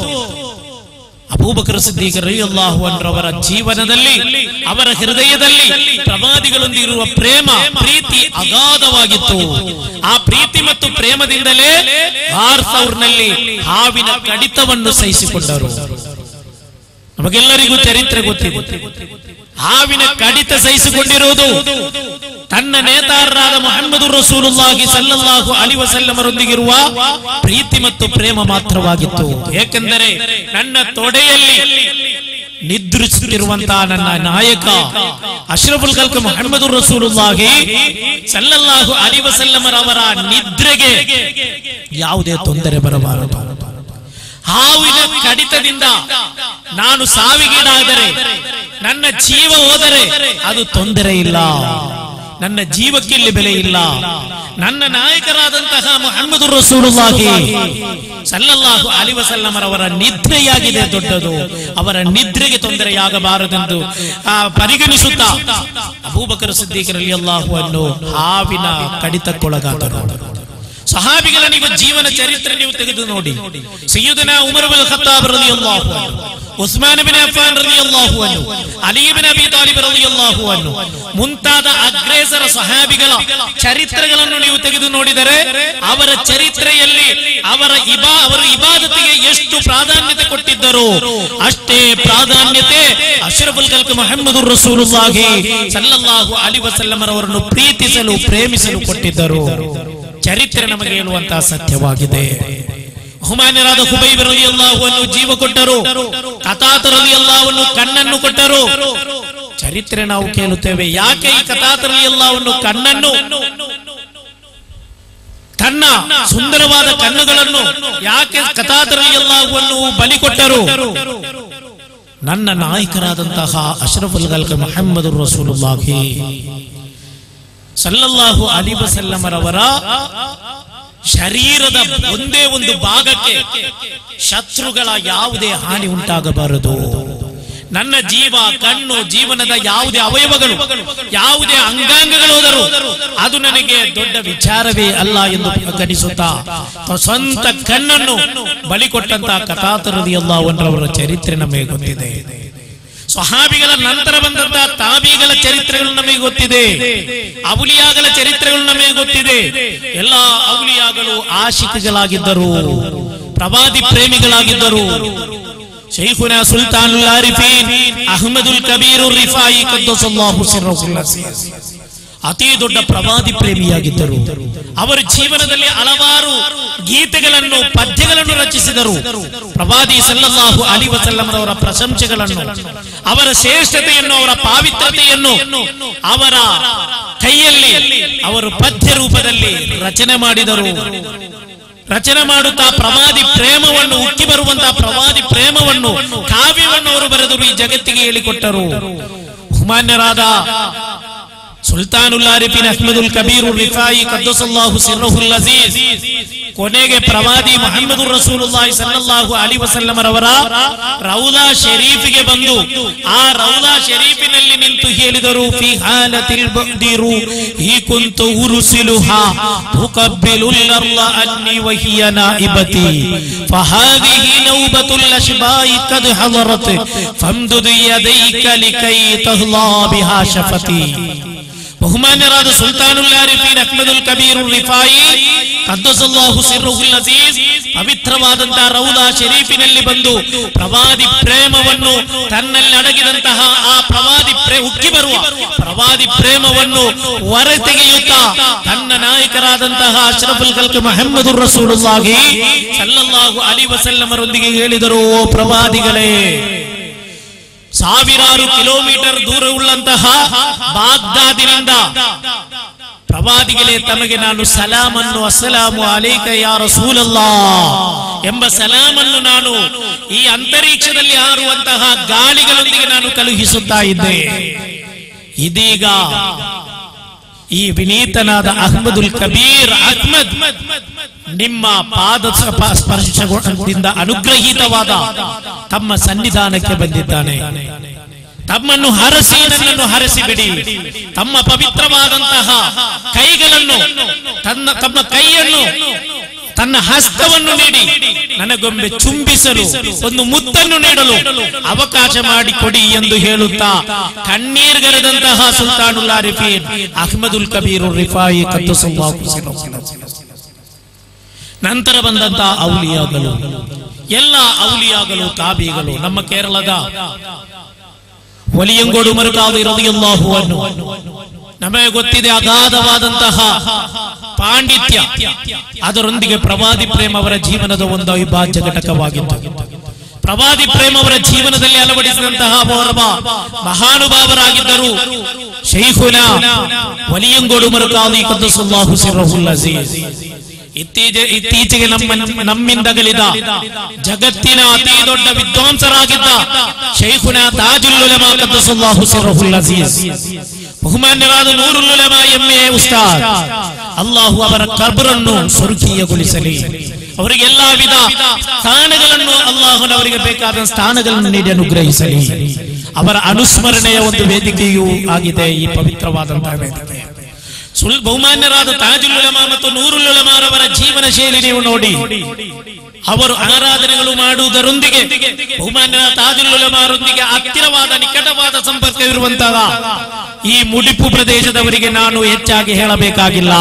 ಅಬೂಬಕರ್ ಸಿದ್ದೀಕ ರಲಿಯಲ್ಲಾಹು ಅನ್ರವರ ಜೀವನದಲ್ಲಿ ಅವರ ಹೃದಯದಲ್ಲಿ ಪ್ರವಾದಿಗಳೊಂದಿಗಿರುವ ಪ್ರೇಮ ಪ್ರೀತಿ ಅಗಾಧವಾಗಿತ್ತು ಆ ಪ್ರೀತಿ ಮತ್ತು ಪ್ರೇಮದಿಂದಲೇ ನಲ್ಲಿ ಹಾವಿನ ಕಡಿತವನ್ನು ಸಹಿಸಿಕೊಂಡರು ನಮಗೆಲ್ಲರಿಗೂ ಚರಿತ್ರೆ ಗೊತ್ತಿದೆ ಹಾವಿನ ಕಡಿತ ಸಹಿಸಿಕೊಂಡಿರುವುದು ತನ್ನ ನೇತಾರರಾದ ಮೊಹಮ್ಮದ್ ರಸೂಲುಲ್ಲಾಹಿ ಸಲ್ಲಲ್ಲಾಹು ಅಲಿ ವಸಲ್ಲಮರೊಂದಿಗಿರುವ ಪ್ರೀತಿ ಮತ್ತು ಪ್ರೇಮ ಮಾತ್ರವಾಗಿತ್ತು ಏಕೆಂದರೆ ನನ್ನ ತೊಡೆಯಲ್ಲಿ ನಿದ್ರಿಸುತ್ತಿರುವಂತಹ ನನ್ನ ನಾಯಕ ಅಶ್ರಫುಲ್ ಕಲ್ಕ ಮೊಹಮ್ಮದ್ ರಸೂಲುಲ್ಲಾಹಿ ಸಲ್ಲಲ್ಲಾಹು ಅಲಿ ವಸಲ್ಲಮರವರ ನಿದ್ರೆಗೆ ಯಾವುದೇ ತೊಂದರೆ ಬರಬಾರದು ಹಾವಿನ ಕಡಿತದಿಂದ ನಾನು ಸಾವಿಗೀಡಾದರೆ ನನ್ನ ಜೀವ ಹೋದರೆ ಅದು ತೊಂದರೆ ಇಲ್ಲ ನನ್ನ ಜೀವಕ್ಕೆ ಇಲ್ಲಿ ಬೆಲೆ ಇಲ್ಲ ನನ್ನ ನಾಯಕರಾದಂತಹ ಮೊಹಮ್ಮದ್ ರಸೂಲುಲ್ಲಾಹಿ ಸಲ್ಲಲ್ಲಾಹು ಅಲಿ ವಸಲ್ಲಮರವರ ನಿದ್ರೆಯಾಗಿದೆ ದೊಡ್ಡದು ಅವರ ನಿದ್ರೆಗೆ ತೊಂದರೆಯಾಗಬಾರದೆಂದು ಆ ಪರಿಗಣಿಸುತ್ತಾ ಅಬೂಬಕರ್ ಸಿದ್ದೀಕರಲ್ಲಿ ಅಲ್ಲಾಹು ಅನ್ನು ಹಾವಿನ ಕಡಿತಕ್ಕೊಳಗಾದರು ಸಹಾಬಿಗಳ ನೀವು ಜೀವನ ಚರಿತ್ರೆ ನೀವು ತೆಗೆದು ನೋಡಿ ಸೈಯುದನ ಉಮರ್ ಬಿನ್ ಖತ್ತಾಬ್ ರಲಿಯಲ್ಲಾಹು ಅನ್ಹು ಉಸ್ಮಾನ್ ಬಿನ್ ಅಫ್ಫಾನ್ ರಲಿಯಲ್ಲಾಹು ಅನ್ಹು ಅಲಿ ಬಿನ್ ಅಬಿ ತಾಲಿಬ್ ರಲಿಯಲ್ಲಾಹು ಅನ್ಹು ಮುಂತಾದ ಅಗ್ರೇಸರ ಸಹಾಬಿಗಳ ಚರಿತ್ರೆಗಳನ್ನು ನೀವು ತೆಗೆದು ನೋಡಿದರೆ ಅವರ ಚರಿತ್ರೆಯಲ್ಲಿ ಅವರ ಇಬಾ ಅವರ ಇಬಾದತಿಗೆ ಎಷ್ಟು ಪ್ರಾಧಾನ್ಯತೆ ಕೊಟ್ಟಿದ್ದರು ಅಷ್ಟೇ ಪ್ರಾಧಾನ್ಯತೆ ಅಶ್ರಫುಲ್ ಕಲ್ಕ ಮೊಹಮ್ಮದ್ ರಸೂಲುಲ್ಲಾಹಿ ಸಲ್ಲಲ್ಲಾಹು ಅಲಿ ವಸಲ್ಲಮರವರನ್ನು ಪ್ರೀತಿಸಲು ಪ್ರೇಮಿಸಲು ಕೊಟ್ಟಿದ್ದರು ಚರಿತ್ರೆ ನಮಗೆ ಹೇಳುವಂತಹ ಸತ್ಯವಾಗಿದೆ ಹುಮಾನ್ಯರಾದ ಹುಬೈಬ್ ರಲಿಯಲ್ಲಾಹುವನ್ನು ಜೀವ ಕೊಟ್ಟರು ಕತಾತ ರಲಿಯಲ್ಲಾಹುವನ್ನು ಕಣ್ಣನ್ನು ಕೊಟ್ಟರು ಚರಿತ್ರೆ ನಾವು ಕೇಳುತ್ತೇವೆ ಯಾಕೆ ಈ ಕತಾತ ರಲಿಯಲ್ಲಾಹುವನ್ನು ಕಣ್ಣನ್ನು ತನ್ನ ಸುಂದರವಾದ ಕಣ್ಣುಗಳನ್ನು ಯಾಕೆ ಕತಾತ ರಲಿಯಲ್ಲಾಹುವನ್ನು ಬಲಿ ಕೊಟ್ಟರು ನನ್ನ ನಾಯಕರಾದಂತಹ ಅಶ್ರಫುಲ್ ಗಲ್ಕ ಮೊಹಮ್ಮದ್ ರಸೂಲುಲ್ಲಾಹಿ ಸಲ್ಲಲ್ಲಾಹು ಅಲಿ ವಸಲ್ಲಮರವರ ಶರೀರದ ಒಂದೇ ಒಂದು ಭಾಗಕ್ಕೆ ಶತ್ರುಗಳ ಯಾವುದೇ ಹಾನಿ ಉಂಟಾಗಬಾರದು ನನ್ನ ಜೀವ ಕಣ್ಣು ಜೀವನದ ಯಾವುದೇ ಅವಯವಗಳು ಯಾವುದೇ ಅಂಗಾಂಗಗಳು ಹೋದರು ಅದು ನನಗೆ ದೊಡ್ಡ ವಿಚಾರವೇ ಅಲ್ಲ ಎಂದು ಗಣಿಸುತ್ತಾ ಸ್ವಂತ ಕಣ್ಣನ್ನು ಬಲಿ ಕೊಟ್ಟಂತಹ ಕಥಾತರದಿಯಲ್ಲ ಅವರ ಚರಿತ್ರೆ ನಮಗೆ ಗೊತ್ತಿದೆ ಸ್ವಹಾಬಿಗಳ ನಂತರ ಬಂದಂತಹ ತಾಬಿಗಳ ಚರಿತ್ರೆಗಳು ನಮಗೆ ಗೊತ್ತಿದೆ ಅವಲಿಯಾಗಳ ಚರಿತ್ರೆಗಳು ನಮಗೆ ಗೊತ್ತಿದೆ ಎಲ್ಲಾ ಅವಲಿಯಾಗಳು ಆಶಿಕಗಳಾಗಿದ್ದರು ಪ್ರವಾದಿ ಪ್ರೇಮಿಗಳಾಗಿದ್ದರು ಶೈಖುನ ಸುಲ್ತಾನ್ ಆರಿಫೀನ್ ಅಹಮದುಲ್ ಕಬೀರ್ ರಿಫಾಯಿ ಕದ್ದಸಲ್ಲಾಹು ಸಿರ್ರಹುಲ್ ಅಸೀಸ್. ಅತಿ ದೊಡ್ಡ ಪ್ರವಾದಿ ಪ್ರೇಮಿಯಾಗಿದ್ದರು ಅವರ ಜೀವನದಲ್ಲಿ ಹಲವಾರು ಗೀತೆಗಳನ್ನು ಪದ್ಯಗಳನ್ನು ರಚಿಸಿದರು ಪ್ರವಾದಿ ಸಲ್ಲಲ್ಲಾಹು ಅಲಿ ವಸಲ್ಲಮರವರ ಪ್ರಶಂಸೆಗಳನ್ನು ಅವರ ಶ್ರೇಷ್ಠತೆಯನ್ನು ಅವರ ಪಾವಿತ್ರತೆಯನ್ನು ಅವರ ಕೈಯಲ್ಲಿ ಅವರು ಪದ್ಯ ರೂಪದಲ್ಲಿ ರಚನೆ ಮಾಡಿದರು ರಚನೆ ಮಾಡುತ್ತಾ ಪ್ರವಾದಿ ಪ್ರೇಮವನ್ನು ಉಕ್ಕಿ ಬರುವಂತಹ ಪ್ರವಾದಿ ಪ್ರೇಮವನ್ನು ಕಾವ್ಯವನ್ನು ಅವರು ಬರೆದರು ಈ ಜಗತ್ತಿಗೆ ಹೇಳಿಕೊಟ್ಟರು ಹುಮಾನ್ಯರಾದ ಸುಲ್ತಾನುಲ್ ಆರಿಫಿನ್ ಅಹ್ಮದುಲ್ ಕಬೀರ್ ರಿಫಾಯಿ ಕದ್ದಸಲ್ಲಾಹು ಸಿರ್ರಹುಲ್ ಅಜೀಜ್ ಕೊನೆಗೆ ಪ್ರವಾದಿ ಮೊಹಮ್ಮದ್ ರಸೂಲುಲ್ಲಾಹಿ ಸಲ್ಲಲ್ಲಾಹು ಅಲಿ ವಸಲ್ಲಮರವರ ರೌಲಾ ಶರೀಫಿಗೆ ಬಂದು ಆ ರೌಲಾ ಶರೀಫಿನಲ್ಲಿ ನಿಂತು ಹೇಳಿದರು ಫಿ ಹಾಲತಿಲ್ ಬದಿರು ಈ ಕುಂತು ಉರುಸಿಲುಹಾ ತುಕಬ್ಬಿಲುಲ್ ಅರ್ಲ ಅನ್ನಿ ವಹಿಯ ನಾಯಿಬತಿ فهذه نوبة الأشباء قد حضرت فامدد يديك لكي تهلا بها شفتي ಬಹುಮಾನ್ಯರಾದ ಸುಲ್ತಾನುಲ್ ಆರಿಫೀನ್ ಅಹ್ಮದುಲ್ ಕಬೀರ್ ರಿಫಾಯಿ ಕದ್ದಸಲ್ಲಾಹು ಸಿರ್ರುಲ್ ಅಜೀಜ್ ಪವಿತ್ರವಾದಂತಹ ರೌಲಾ ಶರೀಫಿನಲ್ಲಿ ಬಂದು ಪ್ರವಾದಿ ಪ್ರೇಮವನ್ನು ತನ್ನಲ್ಲಿ ಅಡಗಿದಂತಹ ಆ ಪ್ರವಾದಿ ಪ್ರೇಮ ಉಕ್ಕಿ ಬರುವ ಪ್ರವಾದಿ ಪ್ರೇಮವನ್ನು ಹೊರತೆಗೆಯುತ್ತಾ ತನ್ನ ನಾಯಕರಾದಂತಹ ಅಶ್ರಫುಲ್ ಕಲ್ಕ ಮೊಹಮ್ಮದ್ ರಸೂಲುಲ್ಲಾಹಿ ಸಲ್ಲಲ್ಲಾಹು ಅಲಿ ವಸಲ್ಲಮರೊಂದಿಗೆ ಹೇಳಿದರು ಓ ಪ್ರವಾದಿಗಳೇ ಸಾವಿರಾರು ಕಿಲೋಮೀಟರ್ ದೂರವುಳ್ಳಂತಹ ಬಾಗ್ದಾದಿನಿಂದ ಪ್ರವಾದಿಗಳೇ ತಮಗೆ ನಾನು ಸಲಾಮನ್ನು ಅಸ್ಸಲಾಮು ಅಲೈಕ ಯಾ ರಸೂಲಲ್ಲಾ ಎಂಬ ಸಲಾಮನ್ನು ನಾನು ಈ ಅಂತರಿಕ್ಷದಲ್ಲಿ ಹಾರುವಂತಹ ಗಾಳಿಗಳೊಂದಿಗೆ ನಾನು ಕಳುಹಿಸುತ್ತಾ ಇದ್ದೆ ಇದೀಗ ಈ ವಿನೀತನಾದ ಅಹ್ಮದುಲ್ ಕಬೀರ್ ಅಹ್ಮದ್ ನಿಮ್ಮ ಪಾದ ಸ್ಪ- ಸ್ಪರ್ಶದಿಂದ ಅನುಗ್ರಹೀತವಾದ ತಮ್ಮ ಸನ್ನಿಧಾನಕ್ಕೆ ಬಂದಿದ್ದಾನೆ ತಮ್ಮನ್ನು ಹರಸಿ ನನ್ನನ್ನು ಹರಸಿ ಬಿಡಿ ತಮ್ಮ ಪವಿತ್ರವಾದಂತಹ ಕೈಗಳನ್ನು ತನ್ನ ತಮ್ಮ ಕೈಯನ್ನು ತನ್ನ ಹಸ್ತವನ್ನು ನೀಡಿ ನನಗೊಮ್ಮೆ ಚುಂಬಿಸಲು ಒಂದು ಮುತ್ತನ್ನು ನೀಡಲು ಅವಕಾಶ ಮಾಡಿಕೊಡಿ ಎಂದು ಹೇಳುತ್ತಾ ಕಣ್ಣೀರ್ಗರೆದಂತಹ ಸುಲ್ತಾನುಲ್ ಆರಿಫೀನ್ ಅಹ್ಮದುಲ್ ಕಬೀರ್ ರಿಫಾಯಿ ಕದ್ದು ನಂತರ ಬಂದಂತಹ ಔಲಿಯಾಗಳು ಎಲ್ಲ ಔಲಿಯಾಗಳು ತಾಬಿಗಳು ನಮ್ಮ ಕೇರಳದ ಒಲಿಯಂಗೋಡು ಮರುಕಾದು ರದಿಯಲ್ಲಾಹು ಅನ್ನು ನಮಗೆ ಗೊತ್ತಿದೆ ಅಗಾಧವಾದಂತಹ ಪಾಂಡಿತ್ಯ ಅದರೊಂದಿಗೆ ಪ್ರವಾದಿ ಪ್ರೇಮ ಅವರ ಜೀವನದ ಒಂದು ಅವಿಭಾಜ್ಯ ಘಟಕವಾಗಿತ್ತು ಪ್ರವಾದಿ ಪ್ರೇಮ ಅವರ ಜೀವನದಲ್ಲಿ ಅಳವಡಿಸಿದಂತಹ ಓರ್ವ ಮಹಾನುಭಾವರಾಗಿದ್ದರು ಶೈಖುನ ಒಲಿಯಂಗೋಡು ಮರುಕಾದಿ ಕದ್ದಸುಲ್ಲಾಹು ಸಿರ್ರಹುಲ್ ಅಜೀಜ್ ಇತ್ತೀಚೆ ಇತ್ತೀಚೆಗೆ ನಮ್ಮ ನಮ್ಮಿಂದಗಲಿದ ಜಗತ್ತಿನ ಅತಿ ದೊಡ್ಡ ವಿದ್ವಾಂಸರಾಗಿದ್ದ ಶೈಖುನ ತಾಜುಲ್ ಉಲಮಾ ಕದ್ದಸುಲ್ಲಾಹು ಸಿರ್ರಹುಲ್ ಅಜೀಜ್ ಬಹುಮಾನ್ಯರಾದ ನೂರುಲ್ ಉಲಮಾ ಎಮ್ಮೆ ಉಸ್ತಾದ್ ಅಲ್ಲಾಹು ಅವರ ಕಬರನ್ನು ಸ್ವರ್ಗೀಯಗೊಳಿಸಲಿ ಅವರಿಗೆ ಎಲ್ಲಾ ವಿಧ ಸ್ಥಾನಗಳನ್ನು ಅಲ್ಲಾಹನವರಿಗೆ ಬೇಕಾದ ಸ್ಥಾನಗಳನ್ನು ನೀಡಿ ಅನುಗ್ರಹಿಸಲಿ ಅವರ ಅನುಸ್ಮರಣೆಯ ಒಂದು ವೇದಿಕೆಯೂ ಆಗಿದೆ ಈ ಪವಿತ್ರವಾದಂತಹ ವೇದಿಕೆ ಸುಲ್ ಬಹುಮಾನ್ಯರಾದ ತಾಜುಲ್ ಉಲಮಾ ಮತ್ತು ನೂರುಲ್ ಉಲಮಾರವರ ಜೀವನ ಶೈಲಿ ನೀವು ನೋಡಿ ಅವರು ಆರಾಧನೆಗಳು ಮಾಡುವುದರೊಂದಿಗೆ ಬಹುಮಾನ್ಯರಾದ ತಾಜುಲ್ ಉಲಮಾರೊಂದಿಗೆ ಹತ್ತಿರವಾದ ನಿಕಟವಾದ ಸಂಪರ್ಕವಿರುವಂತಹ ಈ ಮುಡಿಪು ಪ್ರದೇಶದವರಿಗೆ ನಾನು ಹೆಚ್ಚಾಗಿ ಹೇಳಬೇಕಾಗಿಲ್ಲ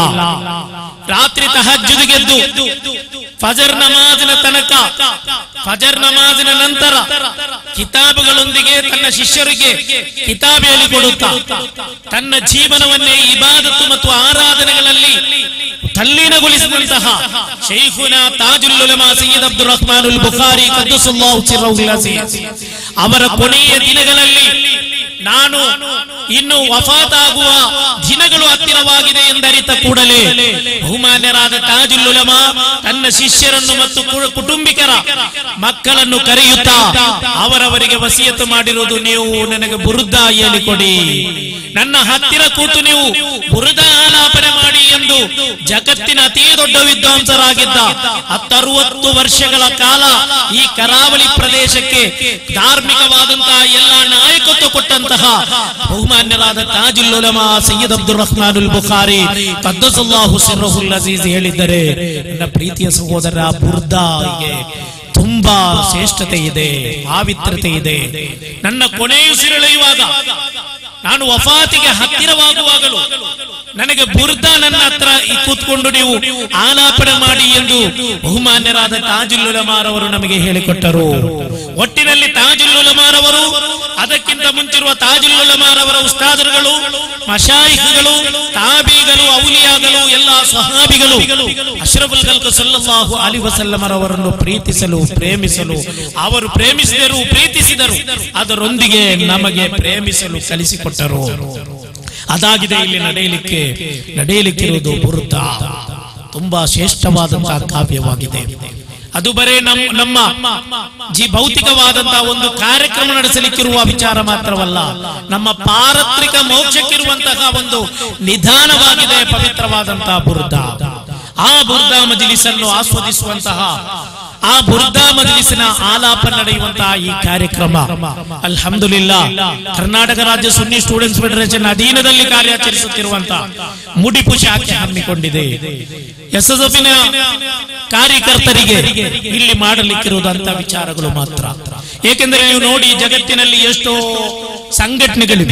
ರಾತ್ರಿ ತಹಜ್ಜುದ್ ಗೆದ್ದು ಫಜರ್ ನಮಾಜಿನ ತನಕ ಫಜರ್ ನಮಾಜಿನ ನಂತರ ಕಿತಾಬುಗಳೊಂದಿಗೆ ತನ್ನ ಶಿಷ್ಯರಿಗೆ ಕಿತಾಬ್ ಹೇಳಿಕೊಡುತ್ತಾ ತನ್ನ ಜೀವನವನ್ನೇ ಇಬಾದತ್ತು ಮತ್ತು ಆರಾಧನೆಗಳಲ್ಲಿ ತಲ್ಲೀನಗೊಳಿಸಿದಂತಹ ಶೈಖುನ ತಾಜುಲ್ ಉಲಮಾ ಸೈಯದ್ ಅಬ್ದುಲ್ ರಹ್ಮಾನುಲ್ ಬುಖಾರಿ ಕದ್ದುಸುಲ್ಲಾಹು ಸಿರ್ರಹುಲ್ ಅಜೀಜ್ ಅವರ ಕೊನೆಯ ದಿನಗಳಲ್ಲಿ ನಾನು ಇನ್ನು ವಫಾತಾಗುವ ದಿನಗಳು ಹತ್ತಿರವಾಗಿದೆ ಎಂದರಿತ ಕೂಡಲೇ ಬಹುಮಾನ್ಯರಾದ ತಾಜುಲ್ ಉಲಮಾ ತನ್ನ ಶಿಷ್ಯರನ್ನು ಮತ್ತು ಕು- ಕುಟುಂಬಿಕರ ಮಕ್ಕಳನ್ನು ಕರೆಯುತ್ತಾ ಅವರವರಿಗೆ ವಸಿಯತ್ತು ಮಾಡಿರುವುದು ನೀವು ನನಗೆ ಬುರುದ ಹೇಳಿಕೊಡಿ ನನ್ನ ಹತ್ತಿರ ಕೂತು ನೀವು ಬುರುದ ಆಲಾಪನೆ ಮಾಡಿ ಎಂದು ಜಗತ್ತಿನ ಅತಿ ದೊಡ್ಡ ವಿದ್ವಾಂಸರಾಗಿದ್ದ ಹತ್ತರುವತ್ತು ವರ್ಷಗಳ ಕಾಲ ಈ ಕರಾವಳಿ ಪ್ರದೇಶಕ್ಕೆ ಧಾರ್ಮಿಕವಾದಂತಹ ಎಲ್ಲ ನಾಯಕತ್ವ ಕೊಟ್ಟಂತಹ ಬಹುಮಾನ್ಯರಾದ ತಾಜುಲ್ ಉಲಮಾ ಸೈಯದ್ ಅಬ್ದುಲ್ ರಹ್ಮಾನುಲ್ ಬುಖಾರಿ ಕದ್ದಸುಲ್ಲಾಹು ಸಿರ್ರಹುಲ್ ಅಜೀಜ್ ಹೇಳಿದ್ದರೆ ನನ್ನ ಪ್ರೀತಿಯ ಸಹೋದರ ಬುರ್ದಾಗೆ ತುಂಬಾ ಶ್ರೇಷ್ಠತೆ ಇದೆ ಪಾವಿತ್ರತೆ ಇದೆ ನನ್ನ ಕೊನೆಯುಸಿರೆಳೆಯುವಾಗ ನಾನು ವಫಾತಿಗೆ ಹತ್ತಿರವಾಗುವಾಗಲೂ ನನಗೆ ಬುರ್ದ ನನ್ನ ಹತ್ರ ಈ ಕೂತ್ಕೊಂಡು ನೀವು ಆಲಾಪನೆ ಮಾಡಿ ಎಂದು ಬಹುಮಾನ್ಯರಾದ ತಾಜುಲ್ ಉಲಮಾರವರು ನಮಗೆ ಹೇಳಿಕೊಟ್ಟರು ಒಟ್ಟಿನಲ್ಲಿ ತಾಜುಲ್ ಉಲಮಾರವರು ಅದಕ್ಕಿಂತ ಮುಂಚಿರುವ ತಾಜುಲ್ ಉಲಮಾರವರ ಉಸ್ತಾದರುಗಳು ಮಶಾಯಿಖ್ಗಳು ತಾಬಿಗಳು ಔಲಿಯಾಗಳು ಎಲ್ಲ ಸ್ವಹಾಬಿಗಳು ಅಶ್ರಫುಲ್ ಕಲ್ಕ ಸಲ್ಲಲ್ಲಾಹು ಅಲಿ ವಸಲ್ಲಮರವರನ್ನು ಪ್ರೀತಿಸಲು ಪ್ರೇಮಿಸಲು ಅವರು ಪ್ರೇಮಿಸಿದರು ಪ್ರೀತಿಸಿದರು ಅದರೊಂದಿಗೆ ನಮಗೆ ಪ್ರೇಮಿಸಲು ಕಲಿಸಿಕೊಟ್ಟರು ಅದಾಗಿದೆ ಇಲ್ಲಿ ನಡೆಯಲಿಕ್ಕೆ ನಡೆಯಲಿಕ್ಕಿರುವುದು ಬುರುದ ತುಂಬಾ ಶ್ರೇಷ್ಠವಾದಂತಹ ಕಾವ್ಯವಾಗಿದೆ ಅದು ಬರೇ ನಮ್ ನಮ್ಮ ಜಿ ಭೌತಿಕವಾದಂತಹ ಒಂದು ಕಾರ್ಯಕ್ರಮ ನಡೆಸಲಿಕ್ಕಿರುವ ವಿಚಾರ ಮಾತ್ರವಲ್ಲ ನಮ್ಮ ಪಾರತ್ರಿಕ ಮೋಕ್ಷಕ್ಕಿರುವಂತಹ ಒಂದು ನಿಧಾನವಾಗಿದೆ ಪವಿತ್ರವಾದಂತಹ ಬುರುದ ಆ ಬುರ್ದ ಮಜಲಿಸನ್ನು ಆಸ್ವಾದಿಸುವಂತಹ ಆ ಬುರ್ದಾ ಮಜಲಿಸಿನ ಆಲಾಪ ನಡೆಯುವಂತಹ ಈ ಕಾರ್ಯಕ್ರಮ ಅಲ್ಹಮ್ದುಲಿಲ್ಲಾ ಕರ್ನಾಟಕ ರಾಜ್ಯ ಸುನ್ನಿ ಸ್ಟೂಡೆಂಟ್ಸ್ ಫೆಡರೇಷನ್ ಅಧೀನದಲ್ಲಿ ಕಾರ್ಯಾಚರಿಸುತ್ತಿರುವಂತಹ ಮುಡಿಪು ಶಾಖೆ ಹಮ್ಮಿಕೊಂಡಿದೆ ಎಸ್ ಎಸ್ ಎಫ್ನ ಕಾರ್ಯಕರ್ತರಿಗೆ ಇಲ್ಲಿ ಮಾಡಲಿಕ್ಕಿರುವುದಂತ ವಿಚಾರಗಳು ಮಾತ್ರ ಏಕೆಂದರೆ ನೀವು ನೋಡಿ ಜಗತ್ತಿನಲ್ಲಿ ಎಷ್ಟೋ ಸಂಘಟನೆಗಳಿವೆ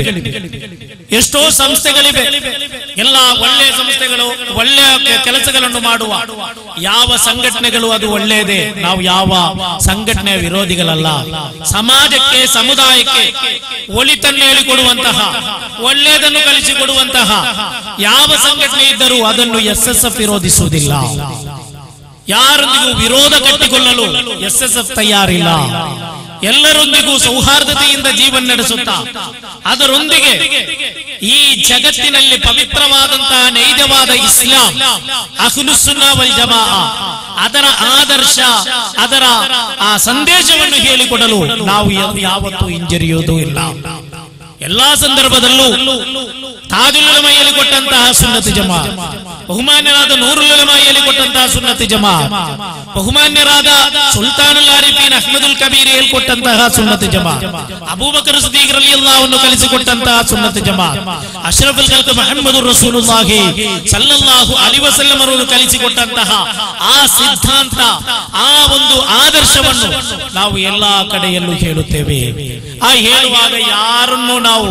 ಎಷ್ಟೋ ಸಂಸ್ಥೆಗಳಿವೆ ಎಲ್ಲ ಒಳ್ಳೆಯ ಸಂಸ್ಥೆಗಳು ಒಳ್ಳೆಯ ಕೆ- ಕೆಲಸಗಳನ್ನು ಮಾಡುವ ಯಾವ ಸಂಘಟನೆಗಳು ಅದು ಒಳ್ಳೆಯದೇ ನಾವು ಯಾವ ಸಂಘಟನೆಯ ವಿರೋಧಿಗಳಲ್ಲ ಸಮಾಜಕ್ಕೆ ಸಮುದಾಯಕ್ಕೆ ಒಳಿತನ್ನು ಹೇಳಿಕೊಡುವಂತಹ ಒಳ್ಳೆಯದನ್ನು ಕಲಿಸಿಕೊಡುವಂತಹ ಯಾವ ಸಂಘಟನೆ ಇದ್ದರೂ ಅದನ್ನು ಎಸ್ ಎಸ್ ಎಫ್ ವಿರೋಧಿಸುವುದಿಲ್ಲ ಯಾರೊಂದಿಗೂ ವಿರೋಧ ಕಟ್ಟಿಕೊಳ್ಳಲು ಎಸ್ ಎಸ್ ಎಫ್ ತಯಾರಿಲ್ಲ ಎಲ್ಲರೊಂದಿಗೂ ಸೌಹಾರ್ದತೆಯಿಂದ ಜೀವನ ನಡೆಸುತ್ತಾ ಅದರೊಂದಿಗೆ ಈ ಜಗತ್ತಿನಲ್ಲಿ ಪವಿತ್ರವಾದಂತಹ ನೈಜವಾದ ಇಸ್ಲಾಂ ಅಹ್ಲುಸುನ್ನಾ ವಲ್ ಜಮಾ ಅದರ ಆದರ್ಶ ಅದರ ಆ ಸಂದೇಶವನ್ನು ಹೇಳಿಕೊಡಲು ನಾವು ಯ- ಯಾವತ್ತೂ ಹಿಂಜರಿಯುವುದೂ ಇಲ್ಲ ಎಲ್ಲಾ ಸಂದರ್ಭದಲ್ಲೂ ತಾಜುಲ್ ಹೇಳಿ ಕೊಟ್ಟಂತಹ ಸುನ್ನತಿ ಜಮಾ ಬಹುಮಾನ್ಯರಾದ ನೂರುಲ್ ಹೇಳಿ ಕೊಟ್ಟಂತಹ ಸುನ್ನತಿ ಜಮಾ ಬಹುಮಾನ್ಯರಾದ ಸುಲ್ತಾನುಲ್ ಆರಿಫೀನ್ ಅಹ್ಮದುಲ್ ಕಬೀರ್ ಹೇಳ್ಕೊಟ್ಟಂತಹ ಸುನ್ನತಿ ಜಮಾ ಅಬೂಬಕರ್ ಸಿದ್ದೀಕ್ ರಲಿಯಲ್ಲಾಹು ಕಲಿಸಿಕೊಟ್ಟಂತಹ ಸುನ್ನತಿ ಜಮಾ ಅಶ್ರಫುಲ್ ಖಲ್ಕ್ ಮುಹಮ್ಮದು ರಸೂಲುಲ್ಲಾಹಿ ಸಲ್ಲಲ್ಲಾಹು ಅಲಿ ವಸಲ್ಲಂ ಅವರು ಕಲಿಸಿಕೊಟ್ಟಂತಹ ಆ ಸಿದ್ಧಾಂತ ಆ ಒಂದು ಆದರ್ಶವನ್ನು ನಾವು ಎಲ್ಲಾ ಕಡೆಯಲ್ಲೂ ಹೇಳುತ್ತೇವೆ ಆ ಹೇಳುವಾಗ ಯಾರನ್ನು ನಾವು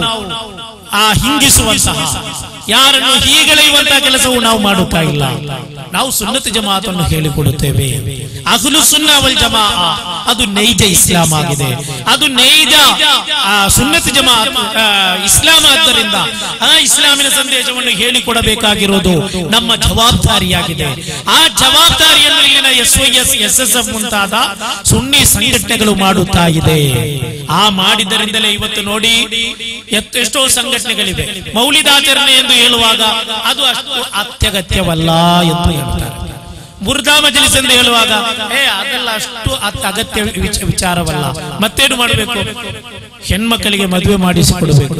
ಆ ಹಿಂಗಿಸುವಂತಹ ಯಾರನ್ನು ಹೀಗಳೆಯುವಂತಹ ಕೆಲಸವು ನಾವು ಮಾಡುತ್ತಾ ಇಲ್ಲ ನಾವು ಸುನ್ನತಿ ಜಮಾತನ್ನು ಹೇಳಿಕೊಡುತ್ತೇವೆ ಅಹ್ಲು ಸುನ್ನಾ ವಲ್ ಜಮಾ ಅದು ನೈಜ ಇಸ್ಲಾಂ ಆಗಿದೆ ಅದು ನೈಜ ಆ, ಸುನ್ನತಿ ಜಮಾತ್ ಆ, ಇಸ್ಲಾಂ ಆದ್ದರಿಂದ ಆ ಇಸ್ಲಾಮಿನ ಸಂದೇಶವನ್ನು ಹೇಳಿಕೊಡಬೇಕಾಗಿರೋದು ನಮ್ಮ ಜವಾಬ್ದಾರಿಯಾಗಿದೆ ಆ ಜವಾಬ್ದಾರಿಯನ್ನು ಇಲ್ಲಿನ S Y S S S F ಮುಂತಾದ ಸುನ್ನಿ ಸಂಘಟನೆಗಳು ಮಾಡುತ್ತಾ ಇದೆ ಆ ಮಾಡಿದ್ದರಿಂದಲೇ ಇವತ್ತು ನೋಡಿ ಎತ್- ಎಷ್ಟೋ ಸಂಘಟನೆಗಳಿವೆ ಮೌಲಿದಾಚರಣೆ ಎಂದು ಹೇಳುವಾಗ ಅದು ಅಷ್ಟು ಅತ್ಯಗತ್ಯವಲ್ಲ ಎಂದು ಹೇಳ್ತಾರೆ ಮುರ್ದಾ ಮಜಲಿಸ್ ಎಂದು ಹೇಳುವಾಗ ಏ ಅದೆಲ್ಲ ಅಷ್ಟು ಅತ್- ಅಗತ್ಯ ವಿಚ- ವಿಚಾರವಲ್ಲ ಮತ್ತೇನು ಮಾಡಬೇಕು ಹೆಣ್ಮಕ್ಕಳಿಗೆ ಮದುವೆ ಮಾಡಿಸಿಕೊಡಬೇಕು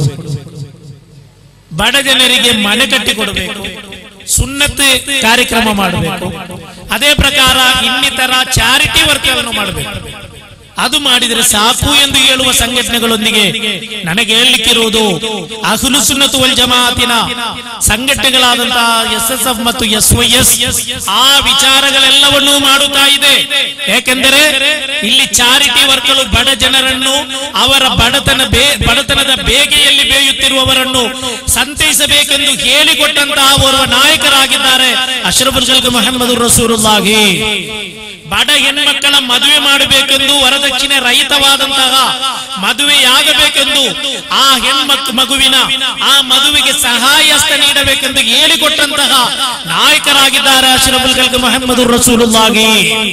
ಬಡ ಜನರಿಗೆ ಮನೆ ಕಟ್ಟಿಕೊಡಬೇಕು ಸುನ್ನತ್ ಕಾರ್ಯಕ್ರಮ ಮಾಡಬೇಕು ಅದೇ ಪ್ರಕಾರ ಇನ್ನಿತರ ಚಾರಿಟಿ ವರ್ಕ್ಗಳನ್ನು ಮಾಡಬೇಕು ಅದು ಮಾಡಿದರೆ ಸಾಕು ಎಂದು ಹೇಳುವ ಸಂಘಟನೆಗಳೊಂದಿಗೆ ನನಗೆ ಹೇಳಲಿಕ್ಕಿರುವುದು ಅಹ್ಲು ಸುನ್ನತು ವಲ್ ಜಮಾತಿನ ಸಂಘಟನೆಗಳಾದಂತಹ ಎಸ್ ಎಸ್ ಎಫ್ ಮತ್ತು ಎಸ್ ವೈ ಎಸ್ ಆ ವಿಚಾರಗಳೆಲ್ಲವನ್ನೂ ಮಾಡುತ್ತಾ ಇದೆ ಏಕೆಂದರೆ ಇಲ್ಲಿ ಚಾರಿಟಿ ವರ್ಕ್ಗಳು ಬಡ ಜನರನ್ನು ಅವರ ಬಡತನ ಬೇ ಬಡತನದ ಬೇಗೆಯಲ್ಲಿ ಬೇಯುತ್ತಿರುವವರನ್ನು ಸಂತೈಸಬೇಕೆಂದು ಹೇಳಿಕೊಟ್ಟಂತಹ ಓರ್ವ ನಾಯಕರಾಗಿದ್ದಾರೆ ಅಶ್ರಫುಲ್ ಜಲ್ಗ ಮೊಹಮ್ಮದ್ ರಸೂರುಲ್ಲಾಹಿ ಬಡ ಹೆಣ್ಮಕ್ಕಳ ಮದುವೆ ಮಾಡಬೇಕೆಂದು ವರದಕ್ಷಿಣೆ ರಹಿತವಾದಂತಹ ಮದುವೆಯಾಗಬೇಕೆಂದು ಆ ಹೆಣ್ಮಕ್ ಮಗುವಿನ ಆ ಮದುವೆಗೆ ಸಹಾಯ ಹಸ್ತ ನೀಡಬೇಕೆಂದು ಹೇಳಿಕೊಟ್ಟಂತಹ ನಾಯಕರಾಗಿದ್ದಾರೆ ಅಶ್ರಫುಲ್ ಗಲ್ಗ ಮೊಹಮ್ಮದ್ ರಸೂಲುಲ್ಲಾಹಿ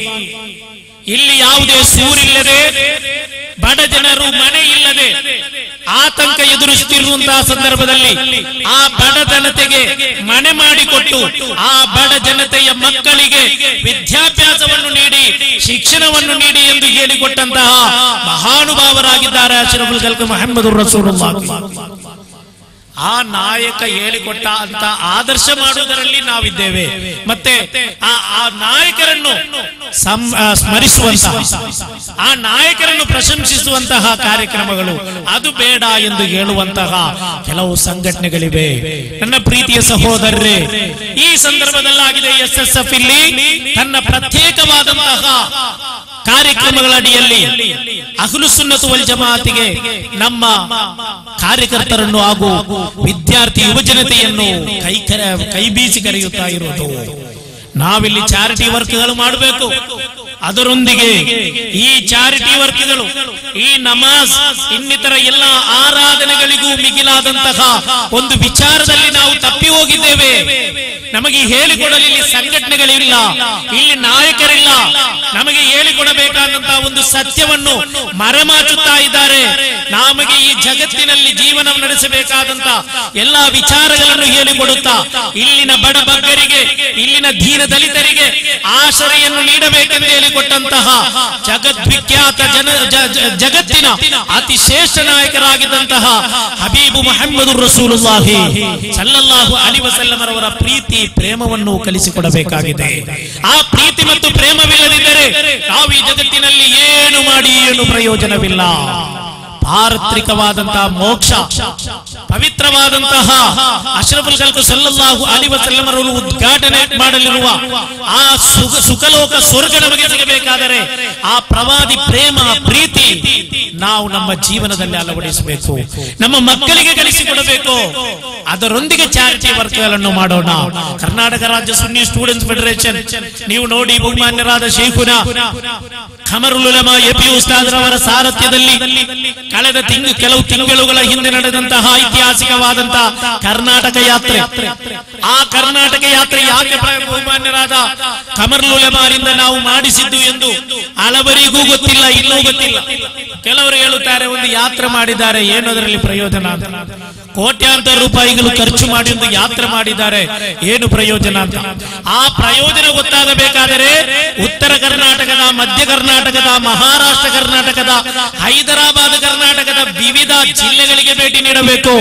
ಇಲ್ಲಿ ಯಾವುದೇ ಸೂರಿಲ್ಲದೆ ಬಡ ಜನರು ಮನೆ ಇಲ್ಲದೆ ಆತಂಕ ಎದುರಿಸುತ್ತಿರುವಂತಹ ಸಂದರ್ಭದಲ್ಲಿ ಆ ಬಡ ಜನತೆಗೆ ಮನೆ ಮಾಡಿಕೊಟ್ಟು ಆ ಬಡ ಜನತೆಯ ಮಕ್ಕಳಿಗೆ ವಿದ್ಯಾಭ್ಯಾಸವನ್ನು ನೀಡಿ ಶಿಕ್ಷಣವನ್ನು ನೀಡಿ ಎಂದು ಹೇಳಿಕೊಟ್ಟಂತಹ ಮಹಾನುಭಾವರಾಗಿದ್ದಾರೆ ಅಶ್ರಫುಲ್ ಗಲ್ಕ ಮೊಹಮ್ಮದ್ ರಸೂಲುಲ್ಲಾಹಿ ಆ ನಾಯಕ ಹೇಳಿಕೊಟ್ಟ ಅಂತ ಆದರ್ಶ ಮಾಡುವುದರಲ್ಲಿ ನಾವಿದ್ದೇವೆ ಮತ್ತೆ ಆ ಆ ನಾಯಕರನ್ನು ಸಂ- ಆ, ಸ್ಮರಿಸುವಂತಹ ಆ ನಾಯಕರನ್ನು ಪ್ರಶಂಸಿಸುವಂತಹ ಕಾರ್ಯಕ್ರಮಗಳು ಅದು ಬೇಡ ಎಂದು ಹೇಳುವಂತಹ ಕೆಲವು ಸಂಘಟನೆಗಳಿವೆ ನನ್ನ ಪ್ರೀತಿಯ ಸಹೋದರರೇ ಈ ಸಂದರ್ಭದಲ್ಲಾಗಿದೆ ಎಸ್ ಎಸ್ ಎಫ್ ಇಲ್ಲಿ ತನ್ನ ಪ್ರತ್ಯೇಕವಾದಂತಹ ಕಾರ್ಯಕ್ರಮಗಳ ಅಡಿಯಲ್ಲಿ ಅಹ್ಲು ಸುನ್ನತು ವಲ್ ಜಮಾತಿಗೆ ನಮ್ಮ ಕಾರ್ಯಕರ್ತರನ್ನು ಹಾಗೂ ವಿದ್ಯಾರ್ಥಿ ಯುವಜನತೆಯನ್ನು ಕೈ ಕರ- ಕೈ ಬೀಸಿ ಕರೆಯುತ್ತಾ ಇರುವುದು ನಾವಿಲ್ಲಿ ಚಾರಿಟಿ ವರ್ಕ್ಗಳು ಮಾಡಬೇಕು ಅದರೊಂದಿಗೆ ಈ ಚಾರಿಟಿ ವರ್ಕ್ಗಳು ಈ ನಮಾಜ್ ಇನ್ನಿತರ ಎಲ್ಲ ಆರಾಧನೆಗಳಿಗೂ ಮಿಗಿಲಾದಂತಹ ಒಂದು ವಿಚಾರದಲ್ಲಿ ನಾವು ತಪ್ಪಿ ಹೋಗಿದ್ದೇವೆ ನಮಗೆ ಹೇಳಿಕೊಡಲು ಇಲ್ಲಿ ಸಂಘಟನೆಗಳಿಲ್ಲ ಇಲ್ಲಿ ನಾಯಕರಿಲ್ಲ ನಮಗೆ ಹೇಳಿಕೊಡಬೇಕಾದಂತಹ ಒಂದು ಸತ್ಯವನ್ನು ಮರೆಮಾಚುತ್ತಾ ಇದ್ದಾರೆ ನಮಗೆ ಈ ಜಗತ್ತಿನಲ್ಲಿ ಜೀವನ ನಡೆಸಬೇಕಾದಂತ ಎಲ್ಲಾ ವಿಚಾರಗಳನ್ನು ಹೇಳಿಕೊಡುತ್ತಾ ಇಲ್ಲಿನ ಬಡ ಬಗ್ಗರಿಗೆ ಇಲ್ಲಿನ ದೀನ ದಲಿತರಿಗೆ ಆಶ್ರಯನ್ನು ನೀಡಬೇಕೆಂದು ಹೇಳಿಕೊಟ್ಟಂತಹ ಜಗದ್ವಿಖ್ಯಾತ ಜನ ಜ- ಜ- ಜಗತ್ತಿನ ಅತಿ ಶ್ರೇಷ್ಠ ನಾಯಕರಾಗಿದ್ದಂತಹ ಹಬೀಬು ಮೊಹಮ್ಮದ್ ರಸೂಲುಲ್ಲಾಹಿ ಸಲ್ಲಲ್ಲಾಹು ಅಲಿ ವಸಲ್ಲಮರವರ ಪ್ರೀತಿ ಪ್ರೇಮವನ್ನು ಕಲಿಸಿಕೊಡಬೇಕಾಗಿದೆ ಆ ಪ್ರೀತಿ ಮತ್ತು ಪ್ರೇಮವಿಲ್ಲದಿದ್ದರೆ ನಾವು ಈ ಜಗತ್ತಿನಲ್ಲಿ ಏನು ಮಾಡಿ ಏನು ಪ್ರಯೋಜನವಿಲ್ಲ ಪಾರತ್ರಿಕವಾದಂತಹ ಮೋಕ್ಷ ಪವಿತ್ರವಾದಂತಹ ಅಶ್ರಫುಲ್ ಕಲ್ಕು ಸಲ್ಲಲ್ಲಾಹು ಅಲಿ ವಸಲ್ಲಮರವರು ಉದ್ಘಾಟನೆ ಮಾಡಲಿರುವ ಆ ಸುಖ ಸುಖಲೋಕ ಸ್ವರ್ಗ ನಮಗೆ ಸಿಗಬೇಕಾದರೆ ಆ ಪ್ರವಾದಿ ಪ್ರೇಮ ಪ್ರೀತಿ ನಾವು ನಮ್ಮ ಜೀವನದಲ್ಲಿ ಅಳವಡಿಸಬೇಕು ನಮ್ಮ ಮಕ್ಕಳಿಗೆ ಕಲಿಸಿಕೊಡಬೇಕು ಅದರೊಂದಿಗೆ ಚಾರಿಟಿ ವರ್ಕ್ಗಳನ್ನು ಮಾಡೋಣ ಕರ್ನಾಟಕ ರಾಜ್ಯ ಸುನ್ನಿ ಸ್ಟೂಡೆಂಟ್ಸ್ ಫೆಡರೇಷನ್ ನೀವು ನೋಡಿ ಬಹುಮಾನ್ಯರಾದ ಶೇಖುನ ಖಮರುಲಮ ಎಪಿ ಉಸ್ತಾದ್ರವರ ಸಾರಥ್ಯದಲ್ಲಿ ಕಳೆದ ತಿಂಗಳು ಕೆಲವು ತಿಂಗಳುಗಳ ಹಿಂದೆ ನಡೆದಂತಹ ಐತಿಹಾಸಿಕವಾದಂತಹ ಕರ್ನಾಟಕ ಯಾತ್ರೆ ಆ ಕರ್ನಾಟಕ ಯಾತ್ರೆ ಯಾಕೆ ಪ್ರ- ಬಹುಮಾನ್ಯರಾದ ಕಮರ್ಲುಲೆಮಾರಿಂದ ನಾವು ಮಾಡಿಸಿದ್ದು ಎಂದು ಹಲವರಿಗೂ ಗೊತ್ತಿಲ್ಲ ಇನ್ನೂ ಗೊತ್ತಿಲ್ಲ ಕೆಲವರು ಹೇಳುತ್ತಾರೆ ಒಂದು ಯಾತ್ರೆ ಮಾಡಿದ್ದಾರೆ ಏನು ಅದರಲ್ಲಿ ಪ್ರಯೋಜನ ಅಂತ ಕೋಟ್ಯಾಂತರ ರೂಪಾಯಿಗಳು ಖರ್ಚು ಮಾಡಿ ಒಂದು ಯಾತ್ರೆ ಮಾಡಿದ್ದಾರೆ ಏನು ಪ್ರಯೋಜನ ಅಂತ ಆ ಪ್ರಯೋಜನ ಗೊತ್ತಾಗಬೇಕಾದರೆ ಉತ್ತರ ಕರ್ನಾಟಕದ ಮಧ್ಯ ಕರ್ನಾಟಕದ ಮಹಾರಾಷ್ಟ್ರ ಕರ್ನಾಟಕದ ಹೈದರಾಬಾದ್ ಕರ್ನಾಟಕದ ವಿವಿಧ ಜಿಲ್ಲೆಗಳಿಗೆ ಭೇಟಿ ನೀಡಬೇಕು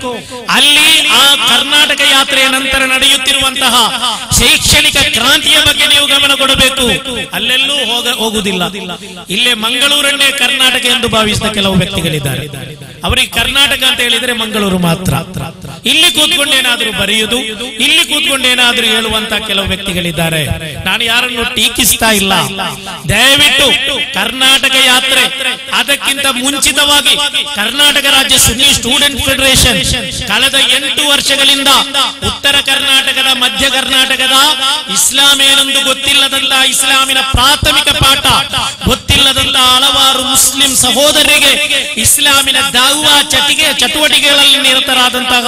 ಅಲ್ಲಿ ಆ ಕರ್ನಾಟಕ ಯಾತ್ರೆಯ ನಂತರ ನಡೆಯುತ್ತಿರುವಂತಹ ಶೈಕ್ಷಣಿಕ ಕ್ರಾಂತಿಯ ಬಗ್ಗೆ ನೀವು ಗಮನ ಕೊಡಬೇಕು ಅಲ್ಲೆಲ್ಲೂ ಹೋಗ ಹೋಗುವುದಿಲ್ಲ ಇಲ್ಲೇ ಮಂಗಳೂರನ್ನೇ ಕರ್ನಾಟಕ ಎಂದು ಭಾವಿಸಿದ ಕೆಲವು ವ್ಯಕ್ತಿಗಳಿದ್ದಾರೆ ಅವರಿಗೆ ಕರ್ನಾಟಕ ಅಂತ ಹೇಳಿದ್ರೆ ಮಂಗಳೂರು ಮಾತ್ರ ಇಲ್ಲಿ ಕೂತ್ಕೊಂಡು ಏನಾದ್ರೂ ಬರೆಯುವುದು ಇಲ್ಲಿ ಕೂತ್ಕೊಂಡು ಏನಾದ್ರೂ ಹೇಳುವಂತ ಕೆಲವು ವ್ಯಕ್ತಿಗಳಿದ್ದಾರೆ ನಾನು ಯಾರನ್ನು ಟೀಕಿಸ್ತಾ ಇಲ್ಲ ದಯವಿಟ್ಟು ಕರ್ನಾಟಕ ಯಾತ್ರೆ ಅದಕ್ಕಿಂತ ಮುಂಚಿತವಾಗಿ ಕರ್ನಾಟಕ ರಾಜ್ಯ ಸುನ್ನಿ ಸ್ಟೂಡೆಂಟ್ ಫೆಡರೇಷನ್ ಕಳೆದ ಎಂಟು ವರ್ಷಗಳಿಂದ ಉತ್ತರ ಕರ್ನಾಟಕದ ಮಧ್ಯ ಕರ್ನಾಟಕದ ಇಸ್ಲಾಂ ಏನೆಂದು ಗೊತ್ತಿಲ್ಲದಂತಹ ಇಸ್ಲಾಮಿನ ಪ್ರಾಥಮಿಕ ಪಾಠ ಗೊತ್ತಿಲ್ಲದಂತ ಹಲವಾರು ಮುಸ್ಲಿಂ ಸಹೋದರರಿಗೆ ಇಸ್ಲಾಮಿನ ದಾವಾ ಚಟಿಕೆ ಚಟುವಟಿಕೆಗಳಲ್ಲಿ ನಿರತರಾದಂತಹ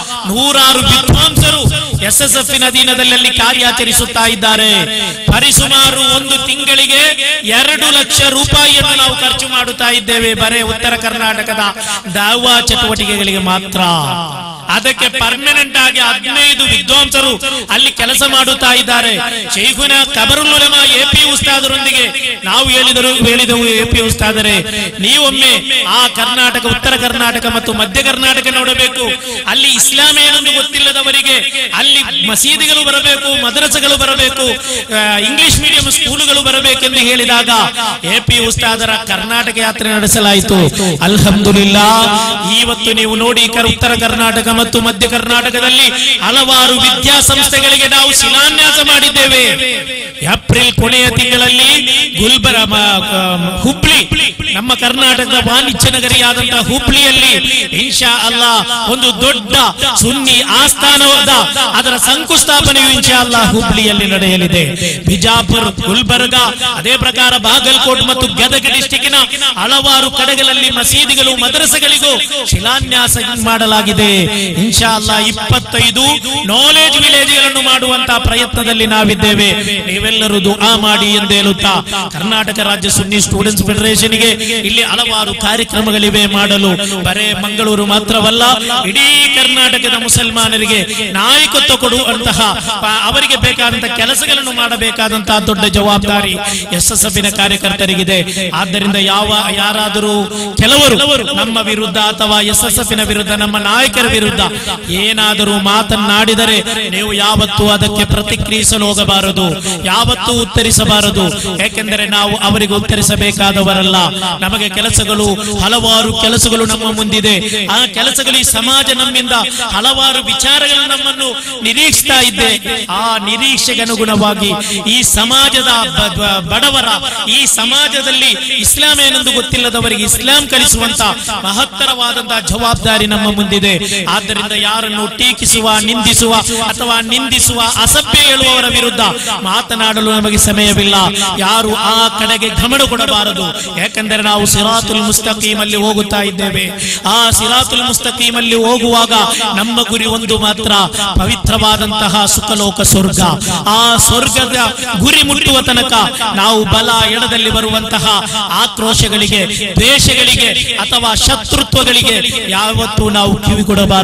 ನೂರಾರು ವಿದ್ವಾಂಸರು ಎಸ್ ಎಸ್ ಎಫ್ ಅಧೀನದಲ್ಲಿ ಅಲ್ಲಿ ಕಾರ್ಯಾಚರಿಸುತ್ತಾ ಇದ್ದಾರೆ ಪರಿಸುಮಾರು ಒಂದು ತಿಂಗಳಿಗೆ ಎರಡು ಲಕ್ಷ ರೂಪಾಯಿಯನ್ನು ನಾವು ಖರ್ಚು ಮಾಡುತ್ತಾ ಇದ್ದೇವೆ ಬರೇ ಉತ್ತರ ಕರ್ನಾಟಕದ ದಾವಾ ಚಟುವಟಿಕೆಗಳಿಗೆ ಮಾತ್ರ ಅದಕ್ಕೆ ಪರ್ಮನೆಂಟ್ ಆಗಿ ಹದಿನೈದು ವಿದ್ವಾಂಸರು ಅಲ್ಲಿ ಕೆಲಸ ಮಾಡುತ್ತಾ ಇದ್ದಾರೆ ಶೈಖುನ ಕಬರುಲ್ಲಮ ಎಪಿ ಉಸ್ತಾದರೊಂದಿಗೆ ನಾವು ಹೇಳಿದರು ಹೇಳಿದವು ಎಪಿ ಉಸ್ತಾದರೆ ನೀವೊಮ್ಮೆ ಆ ಕರ್ನಾಟಕ ಉತ್ತರ ಕರ್ನಾಟಕ ಮತ್ತು ಮಧ್ಯ ಕರ್ನಾಟಕ ನೋಡಬೇಕು ಅಲ್ಲಿ ಇಸ್ಲಾಂ ಏನೆಂದು ಗೊತ್ತಿಲ್ಲದವರಿಗೆ ಅಲ್ಲಿ ಮಸೀದಿಗಳು ಬರಬೇಕು ಮದ್ರಸಗಳು ಬರಬೇಕು ಆ, ಇಂಗ್ಲಿಷ್ ಮೀಡಿಯಂ ಸ್ಕೂಲುಗಳು ಬರಬೇಕೆಂದು ಹೇಳಿದಾಗ ಎಪಿ ಉಸ್ತಾದರ ಕರ್ನಾಟಕ ಯಾತ್ರೆ ನಡೆಸಲಾಯಿತು ಅಲ್ಹಮ್ದುಲಿಲ್ಲಾ ಇವತ್ತು ನೀವು ನೋಡಿ ಕರ್- ಉತ್ತರ ಕರ್ನಾಟಕ ಮತ್ತು ಮಧ್ಯ ಕರ್ನಾಟಕದಲ್ಲಿ ಹಲವಾರು ವಿದ್ಯಾಸಂಸ್ಥೆಗಳಿಗೆ ನಾವು ಶಿಲಾನ್ಯಾಸ ಮಾಡಿದ್ದೇವೆ ಏಪ್ರಿಲ್ ಕೊನೆಯ ತಿಂಗಳಲ್ಲಿ ಗುಲ್ಬರ ಮ- ಆ, ಹುಬ್ಳಿ ನಮ್ಮ ಕರ್ನಾಟಕದ ವಾಣಿಜ್ಯ ನಗರಿಯಾದಂತಹ ಹುಬ್ಳಿಯಲ್ಲಿ ಇನ್ಶಾ ಅಲ್ಲಾ ಒಂದು ದೊಡ್ಡ ಸುನ್ನಿ ಆಸ್ಥಾನವಾದ ಅದರ ಶಂಕುಸ್ಥಾಪನೆಯು ಇನ್ಶಾ ಅಲ್ಲಾ ಹುಬ್ಳಿಯಲ್ಲಿ ನಡೆಯಲಿದೆ ಬಿಜಾಪುರ್ ಗುಲ್ಬರ್ಗ ಅದೇ ಪ್ರಕಾರ ಬಾಗಲಕೋಟ್ ಮತ್ತು ಗದಗ ಡಿಸ್ಟಿಕ್ಕಿನ ಹಲವಾರು ಕಡೆಗಳಲ್ಲಿ ಮಸೀದಿಗಳು ಮದ್ರಸೆಗಳಿಗೂ ಶಿಲಾನ್ಯಾಸ ಮಾಡಲಾಗಿದೆ ಇನ್ಶಾ ಅಲ್ಲಾ ಇಪ್ಪತ್ತೈದು ನಾಲೆಜ್ ವಿಲೇಜ್ಗಳನ್ನು ಮಾಡುವಂತಹ ಪ್ರಯತ್ನದಲ್ಲಿ ನಾವಿದ್ದೇವೆ ನೀವೆಲ್ಲರೂ ದುಆ ಮಾಡಿ ಎಂದು ಹೇಳುತ್ತಾ ಕರ್ನಾಟಕ ರಾಜ್ಯ ಸುನ್ನಿ ಸ್ಟೂಡೆಂಟ್ಸ್ ಫೆಡರೇಷನ್ಗೆ ಇಲ್ಲಿ ಹಲವಾರು ಕಾರ್ಯಕ್ರಮಗಳಿವೆ ಮಾಡಲು ಬರೇ ಮಂಗಳೂರು ಮಾತ್ರವಲ್ಲ ಇಡೀ ಕರ್ನಾಟಕದ ಮುಸಲ್ಮಾನರಿಗೆ ನಾಯಕತ್ವ ಕೊಡುವಂತಹ ಆ, ಅವರಿಗೆ ಬೇಕಾದಂತಹ ಕೆಲಸಗಳನ್ನು ಮಾಡಬೇಕಾದಂತಹ ದೊಡ್ಡ ಜವಾಬ್ದಾರಿ ಎಸ್ ಎಸ್ ಎಫ್ನ ಕಾರ್ಯಕರ್ತರಿಗಿದೆ ಆದ್ದರಿಂದ ಯಾವ ಯಾರಾದರೂ ಕೆಲವರು ನಮ್ಮ ವಿರುದ್ಧ ಅಥವಾ ಎಸ್ ಎಸ್ ಎಫ್ನ ವಿರುದ್ಧ ನಮ್ಮ ನಾಯಕರ ವಿರುದ್ಧ ಏನಾದರೂ ಮಾತನಾಡಿದರೆ ನೀವು ಯಾವತ್ತೂ ಅದಕ್ಕೆ ಪ್ರತಿಕ್ರಿಯಿಸಲು ಹೋಗಬಾರದು ಯಾವತ್ತೂ ಉತ್ತರಿಸಬಾರದು ಯಾಕೆಂದರೆ ನಾವು ಅವರಿಗೆ ಉತ್ತರಿಸಬೇಕಾದವರಲ್ಲ ನಮಗೆ ಕೆಲಸಗಳು ಹಲವಾರು ಕೆಲಸಗಳು ನಮ್ಮ ಮುಂದಿದೆ ಆ ಕೆಲಸಗಳು ಈ ಸಮಾಜ ನಮ್ಮಿಂದ ಹಲವಾರು ವಿಚಾರಗಳು ನಮ್ಮನ್ನು ನಿರೀಕ್ಷಿಸ್ತಾ ಇದ್ದೆ ಆ ನಿರೀಕ್ಷೆಗೆ ಅನುಗುಣವಾಗಿ ಈ ಸಮಾಜದ ಬ- ಬ- ಬಡವರ ಈ ಸಮಾಜದಲ್ಲಿ ಇಸ್ಲಾಂ ಏನೆಂದು ಗೊತ್ತಿಲ್ಲದವರಿಗೆ ಇಸ್ಲಾಂ ಕಲಿಸುವಂತ ಮಹತ್ತರವಾದಂತಹ ಜವಾಬ್ದಾರಿ ನಮ್ಮ ಮುಂದಿದೆ ಆದ್ದರಿಂದ ಯಾರನ್ನು ಟೀಕಿಸುವ ನಿಂದಿಸುವ ಅಥವಾ ನಿಂದಿಸುವ ಅಸಭ್ಯ ಹೇಳುವವರ ವಿರುದ್ಧ ಮಾತನಾಡಲು ನಮಗೆ ಸಮಯವಿಲ್ಲ ಯಾರು ಆ ಕಡೆಗೆ ಗಮನ ಕೊಡಬಾರದು ಯಾಕೆಂದರೆ ನಾವು ಸಿರಾತುಲ್ ಮುಸ್ತಕೀಮ್ ಅಲ್ಲಿ ಹೋಗುತ್ತಾ ಇದ್ದೇವೆ ಆ ಸಿರಾತುಲ್ ಮುಸ್ತಕೀಮ್ ಅಲ್ಲಿ ಹೋಗುವಾಗ ನಮ್ಮ ಗುರಿ ಒಂದು ಮಾತ್ರ ಪವಿತ್ರವಾದಂತಹ ಸುಖಲೋಕ ಸ್ವರ್ಗ ಆ ಸ್ವರ್ಗದ ಗುರಿ ಮುಟ್ಟುವ ತನಕ ನಾವು ಬಲ ಎಡದಲ್ಲಿ ಬರುವಂತಹ ಆಕ್ರೋಶಗಳಿಗೆ ದ್ವೇಷಗಳಿಗೆ ಅಥವಾ ಶತ್ರುತ್ವಗಳಿಗೆ ಯಾವತ್ತೂ ನಾವು ಕಿವಿ ಕೊಡಬಾರದು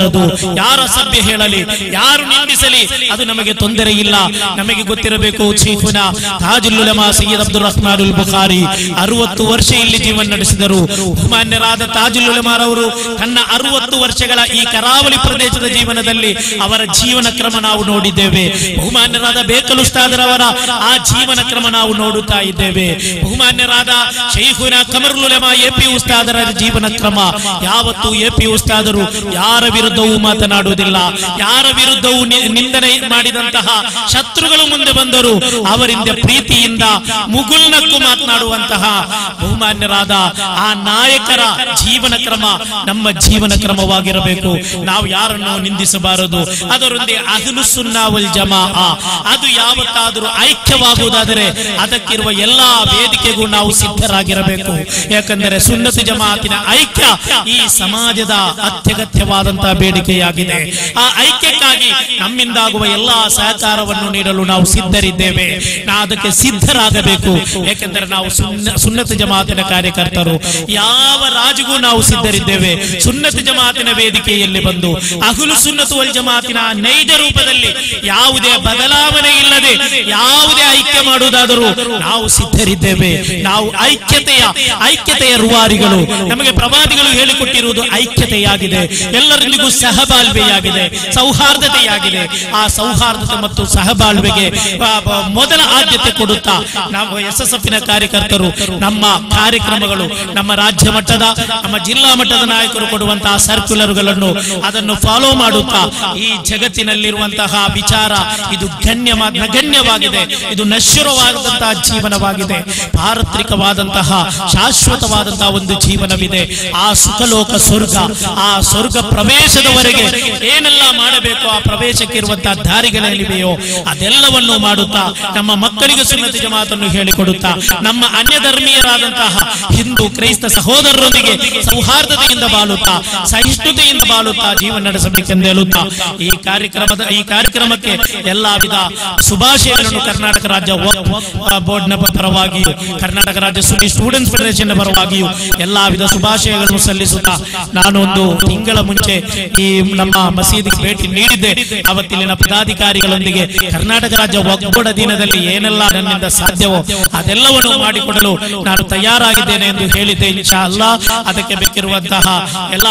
ಹೇಳಬಾರದು ಯಾರ ಸಭ್ಯ ಹೇಳಲಿ ಯಾರು ನಿಂದಿಸಲಿ ಅದು ನಮಗೆ ತೊಂದರೆ ಇಲ್ಲ ನಮಗೆ ಗೊತ್ತಿರಬೇಕು ಚೀಫುನ ತಾಜುಲ್ ಉಲಮಾ ಸೈಯದ್ ಅಬ್ದುಲ್ ರಹ್ಮಾನ್ ಉಲ್ ಬುಖಾರಿ ಅರವತ್ತು ವರ್ಷ ಇಲ್ಲಿ ಜೀವನ ನಡೆಸಿದರು ಬಹುಮಾನ್ಯರಾದ ತಾಜುಲ್ ಉಲಮಾರವರು ತನ್ನ ಅರವತ್ತು ವರ್ಷಗಳ ಈ ಕರಾವಳಿ ಪ್ರದೇಶದ ಜೀವನದಲ್ಲಿ ಅವರ ಜೀವನ ಕ್ರಮ ನಾವು ನೋಡಿದ್ದೇವೆ ಬಹುಮಾನ್ಯರಾದ ಬೇಕಲ್ ಉಸ್ತಾದರವರ ಆ ಜೀವನ ಕ್ರಮ ನಾವು ನೋಡುತ್ತಾ ಇದ್ದೇವೆ ಬಹುಮಾನ್ಯರಾದ ಶೈಖುನ ಕಮರುಲ್ ಉಲಮಾ ಎಪಿ ಉಸ್ತಾದರ ಜೀವನ ಕ್ರಮ ಯಾವತ್ತು ಎಪಿ ಉಸ್ತಾದರು ಯಾರ ವಿರುದ್ಧವೂ ಮಾತನಾಡುವುದಿಲ್ಲ ಯಾರ ವಿರುದ್ಧವೂ ನಿ- ನಿಂದನೆ ಮಾಡಿದಂತಹ ಶತ್ರುಗಳು ಮುಂದೆ ಬಂದರು ಅವರಿಂದ ಪ್ರೀತಿಯಿಂದ ಮುಗುಲ್ನಕ್ಕೂ ಮಾತನಾಡುವಂತಹ ಬಹುಮಾನ್ಯರಾದ ಆ ನಾಯಕರ ಜೀವನ ಕ್ರಮ ನಮ್ಮ ಜೀವನ ಕ್ರಮವಾಗಿರಬೇಕು ನಾವು ಯಾರನ್ನು ನಿಂದಿಸಬಾರದು ಅದರೊಂದಿಗೆ ಅಹ್ಲು ಸುನ್ನಾ ವಲ್ ಜಮಾ ಅದು ಯಾವತ್ತಾದರೂ ಐಕ್ಯವಾಗುವುದಾದರೆ ಅದಕ್ಕಿರುವ ಎಲ್ಲಾ ವೇದಿಕೆಗೂ ನಾವು ಸಿದ್ಧರಾಗಿರಬೇಕು ಯಾಕಂದರೆ ಸುನ್ನತಿ ಜಮಾತಿನ ಐಕ್ಯ ಈ ಸಮಾಜದ ಅತ್ಯಗತ್ಯವಾದಂತಹ ಬೇಡಿಕೆಯಾಗಿದೆ ಆ ಐಕ್ಯಕ್ಕಾಗಿ ನಮ್ಮಿಂದಾಗುವ ಎಲ್ಲಾ ಸಹಕಾರವನ್ನು ನೀಡಲು ನಾವು ಸಿದ್ಧರಿದ್ದೇವೆ ನಾವು ಅದಕ್ಕೆ ಸಿದ್ಧರಾಗಬೇಕು ಯಾಕೆಂದರೆ ನಾವು ಸುನ್ನ- ಸುನ್ನತ ಜಮಾತಿನ ಕಾರ್ಯಕರ್ತರು ಯಾವ ರಾಜಿಗೂ ನಾವು ಸಿದ್ಧರಿದ್ದೇವೆ ಸುನ್ನತ ಜಮಾತಿನ ವೇದಿಕೆಯಲ್ಲಿ ಬಂದು ಅಹುಲು ಸುನ್ನತು ವಲ್ ಜಮಾತಿನ ನೈಜ ರೂಪದಲ್ಲಿ ಯಾವುದೇ ಬದಲಾವಣೆ ಇಲ್ಲದೆ ಯಾವುದೇ ಐಕ್ಯ ಮಾಡುವುದಾದರೂ ನಾವು ಸಿದ್ಧರಿದ್ದೇವೆ ನಾವು ಐಕ್ಯತೆಯ ಐಕ್ಯತೆಯ ರೂವಾರಿಗಳು ನಮಗೆ ಪ್ರವಾದಿಗಳು ಹೇಳಿಕೊಟ್ಟಿರುವುದು ಐಕ್ಯತೆಯಾಗಿದೆ ಎಲ್ಲರೊಂದಿಗೂ ಸಹಬಾಳ್ವೆಯಾಗಿದೆ ಸೌಹಾರ್ದತೆಯಾಗಿದೆ ಆ ಸೌಹಾರ್ದತೆ ಮತ್ತು ಸಹಬಾಳ್ವೆಗೆ ಆ, ಬ- ಮೊದಲ ಆದ್ಯತೆ ಕೊಡುತ್ತಾ ನಾವು ಎಸ್ ಎಸ್ ಎಫ್ ಕಾರ್ಯಕರ್ತರು ನಮ್ಮ ಕಾರ್ಯಕ್ರಮಗಳು ನಮ್ಮ ರಾಜ್ಯ ಮಟ್ಟದ ನಮ್ಮ ಜಿಲ್ಲಾ ಮಟ್ಟದ ನಾಯಕರು ಕೊಡುವಂತಹ ಸರ್ಕ್ಯುಲರ್ಗಳನ್ನು ಅದನ್ನು ಫಾಲೋ ಮಾಡುತ್ತಾ ಈ ಜಗತ್ತಿನಲ್ಲಿರುವಂತಹ ವಿಚಾರ ಇದು ಗಣ್ಯ ನಗಣ್ಯವಾಗಿದೆ ಇದು ನಶ್ವರವಾದಂತಹ ಜೀವನವಾಗಿದೆ ಪಾರತ್ರಿಕವಾದಂತಹ ಶಾಶ್ವತವಾದಂತಹ ಒಂದು ಜೀವನವಿದೆ ಆ ಸುಖಲೋಕ ಸ್ವರ್ಗ ಆ ಸ್ವರ್ಗ ಪ್ರವೇಶದವರೆಗೆ ಏನೆಲ್ಲ ಮಾಡಬೇಕು ಆ ಪ್ರವೇಶಕ್ಕೆ ಇರುವಂತಹ ದಾರಿಗಳೇನಿವೆಯೋ ಅದೆಲ್ಲವನ್ನು ಮಾಡುತ್ತಾ ನಮ್ಮ ಮಕ್ಕಳಿಗೆ ಸುನ್ನತಿ ಜಮಾತನ್ನು ಹೇಳಿಕೊಡುತ್ತಾ ನಮ್ಮ ಅನ್ಯ ಧರ್ಮೀಯರಾದಂತಹ ಹಿಂದೂ ಕ್ರೈಸ್ತ ಸಹೋದರರೊಂದಿಗೆ ಸೌಹಾರ್ದತೆಯಿಂದ ಬಾಳುತ್ತಾ ಸಹಿಷ್ಣುತೆಯಿಂದ ಬಾಳುತ್ತಾ ಜೀವನ ನಡೆಸಬೇಕೆಂದು ಹೇಳುತ್ತಾ ಈ ಕಾರ್ಯಕ್ರಮದ ಈ ಕಾರ್ಯಕ್ರಮಕ್ಕೆ ಎಲ್ಲಾ ವಿಧ ಶುಭಾಶಯಗಳನ್ನು ಕರ್ನಾಟಕ ರಾಜ್ಯ ವಕ್ಫ್, ಆ, ಬೋರ್ಡ್ನ ಪರವಾಗಿಯೂ ಕರ್ನಾಟಕ ರಾಜ್ಯ ಸುನ್ನಿ ಸ್ಟೂಡೆಂಟ್ಸ್ ಫೆಡರೇಷನ್ ಪರವಾಗಿಯೂ ಎಲ್ಲಾ ವಿಧ ಶುಭಾಶಯಗಳನ್ನು ಸಲ್ಲಿಸುತ್ತಾ ನಾನು ಒಂದು ತಿಂಗಳ ಮುಂಚೆ ಈ ನಮ್ಮ ಮಸೀದಿಗೆ ಭೇಟಿ ನೀಡಿದ್ದೆ ಅವತ್ತಿನ ಪದಾಧಿಕಾರಿಗಳೊಂದಿಗೆ ಕರ್ನಾಟಕ ರಾಜ್ಯ ವಕ್ಫ್ ಬೋರ್ಡ್ ಅಧೀನದಲ್ಲಿ ಏನೆಲ್ಲ ನನ್ನಿಂದ ಸಾಧ್ಯವೋ ಅದೆಲ್ಲವನ್ನು ಮಾಡಿಕೊಡಲು ನಾನು ತಯಾರಾಗಿದ್ದೇನೆ ಎಂದು ಹೇಳಿದ್ದೆ ಇನ್ಶಾ ಅಲ್ಲಾ ಅದಕ್ಕೆ ಬೇಕಿರುವಂತಹ ಎಲ್ಲ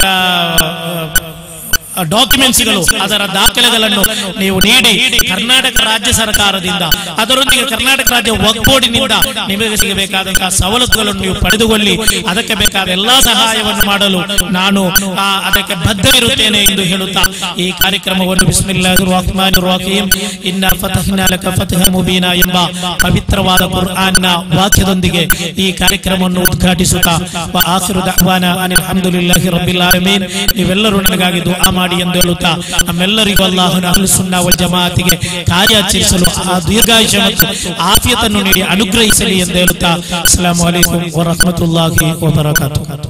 ಡಾಕ್ಯುಮೆಂಟ್ಸ್ಗಳು ಅದರ ದಾಖಲೆಗಳನ್ನು ನೀವು ನೀಡಿ ಕರ್ನಾಟಕ ರಾಜ್ಯ ಸರ್ಕಾರದಿಂದ ಅದರೊಂದಿಗೆ ಕರ್ನಾಟಕ ರಾಜ್ಯ ವಕ್ಫ್ ಬೋರ್ಡಿನಿಂದ ನಿಮಗೆ ಸಿಗಬೇಕಾದಂತಹ ಸವಲತ್ತುಗಳನ್ನು ನೀವು ಪಡೆದುಕೊಳ್ಳಿ ಅದಕ್ಕೆ ಬೇಕಾದ ಎಲ್ಲಾ ಸಹಾಯವನ್ನು ಮಾಡಲು ನಾನು ಆ, ಅದಕ್ಕೆ ಬದ್ಧವಿರುತ್ತೇನೆ ಎಂದು ಹೇಳುತ್ತಾ ಈ ಕಾರ್ಯಕ್ರಮವನ್ನು ಬಿಸ್ಮಿಲ್ಲಾಹಿರ್ ರಹ್ಮಾನಿರ್ ರಹೀಂ ಇನ್ನ ಫತಹ್ನಾ ಲಕ ಫತಹ ಮುಬೀನ ಎಂಬ ಪವಿತ್ರವಾದ ಕುರ್ಆನ್ನ ವಾಕ್ಯದೊಂದಿಗೆ ಈ ಕಾರ್ಯಕ್ರಮವನ್ನು ಉದ್ಘಾಟಿಸುತ್ತಾ ವ ಆಖಿರು ದಅವಾನ ಅನಿಲ್ ಹಮ್ದುಲಿಲ್ಲಾಹಿ ರಬ್ಬಿಲ್ ಆಲಮೀನ್ ನೀವೆಲ್ಲರೂ ನನಗಾಗಿ ದುಆ ಮಾಡಿ ಎಂದು ಹೇಳುತ್ತಾ ನಮ್ಮೆಲ್ಲರಿಗೂ ಅಲ್ಲಾಹನ ಅಹ್ಲು ಸುನ್ನಾ ವಲ್ ಜಮಾಅತಿಗೆ ಕಾರ್ಯಾಚರಿಸಲು ಆ ದೀರ್ಘಾಯುಷ ಮತ್ತು ಆಫಿಯತನ್ನು ನೀಡಿ ಅನುಗ್ರಹಿಸಲಿ ಎಂದು ಹೇಳುತ್ತಾ ಅಸ್ಸಲಾಮು ಅಲೈಕುಂ ವರಹಮತುಲ್ಲಾಹಿ ವಬರಕಾತುಹು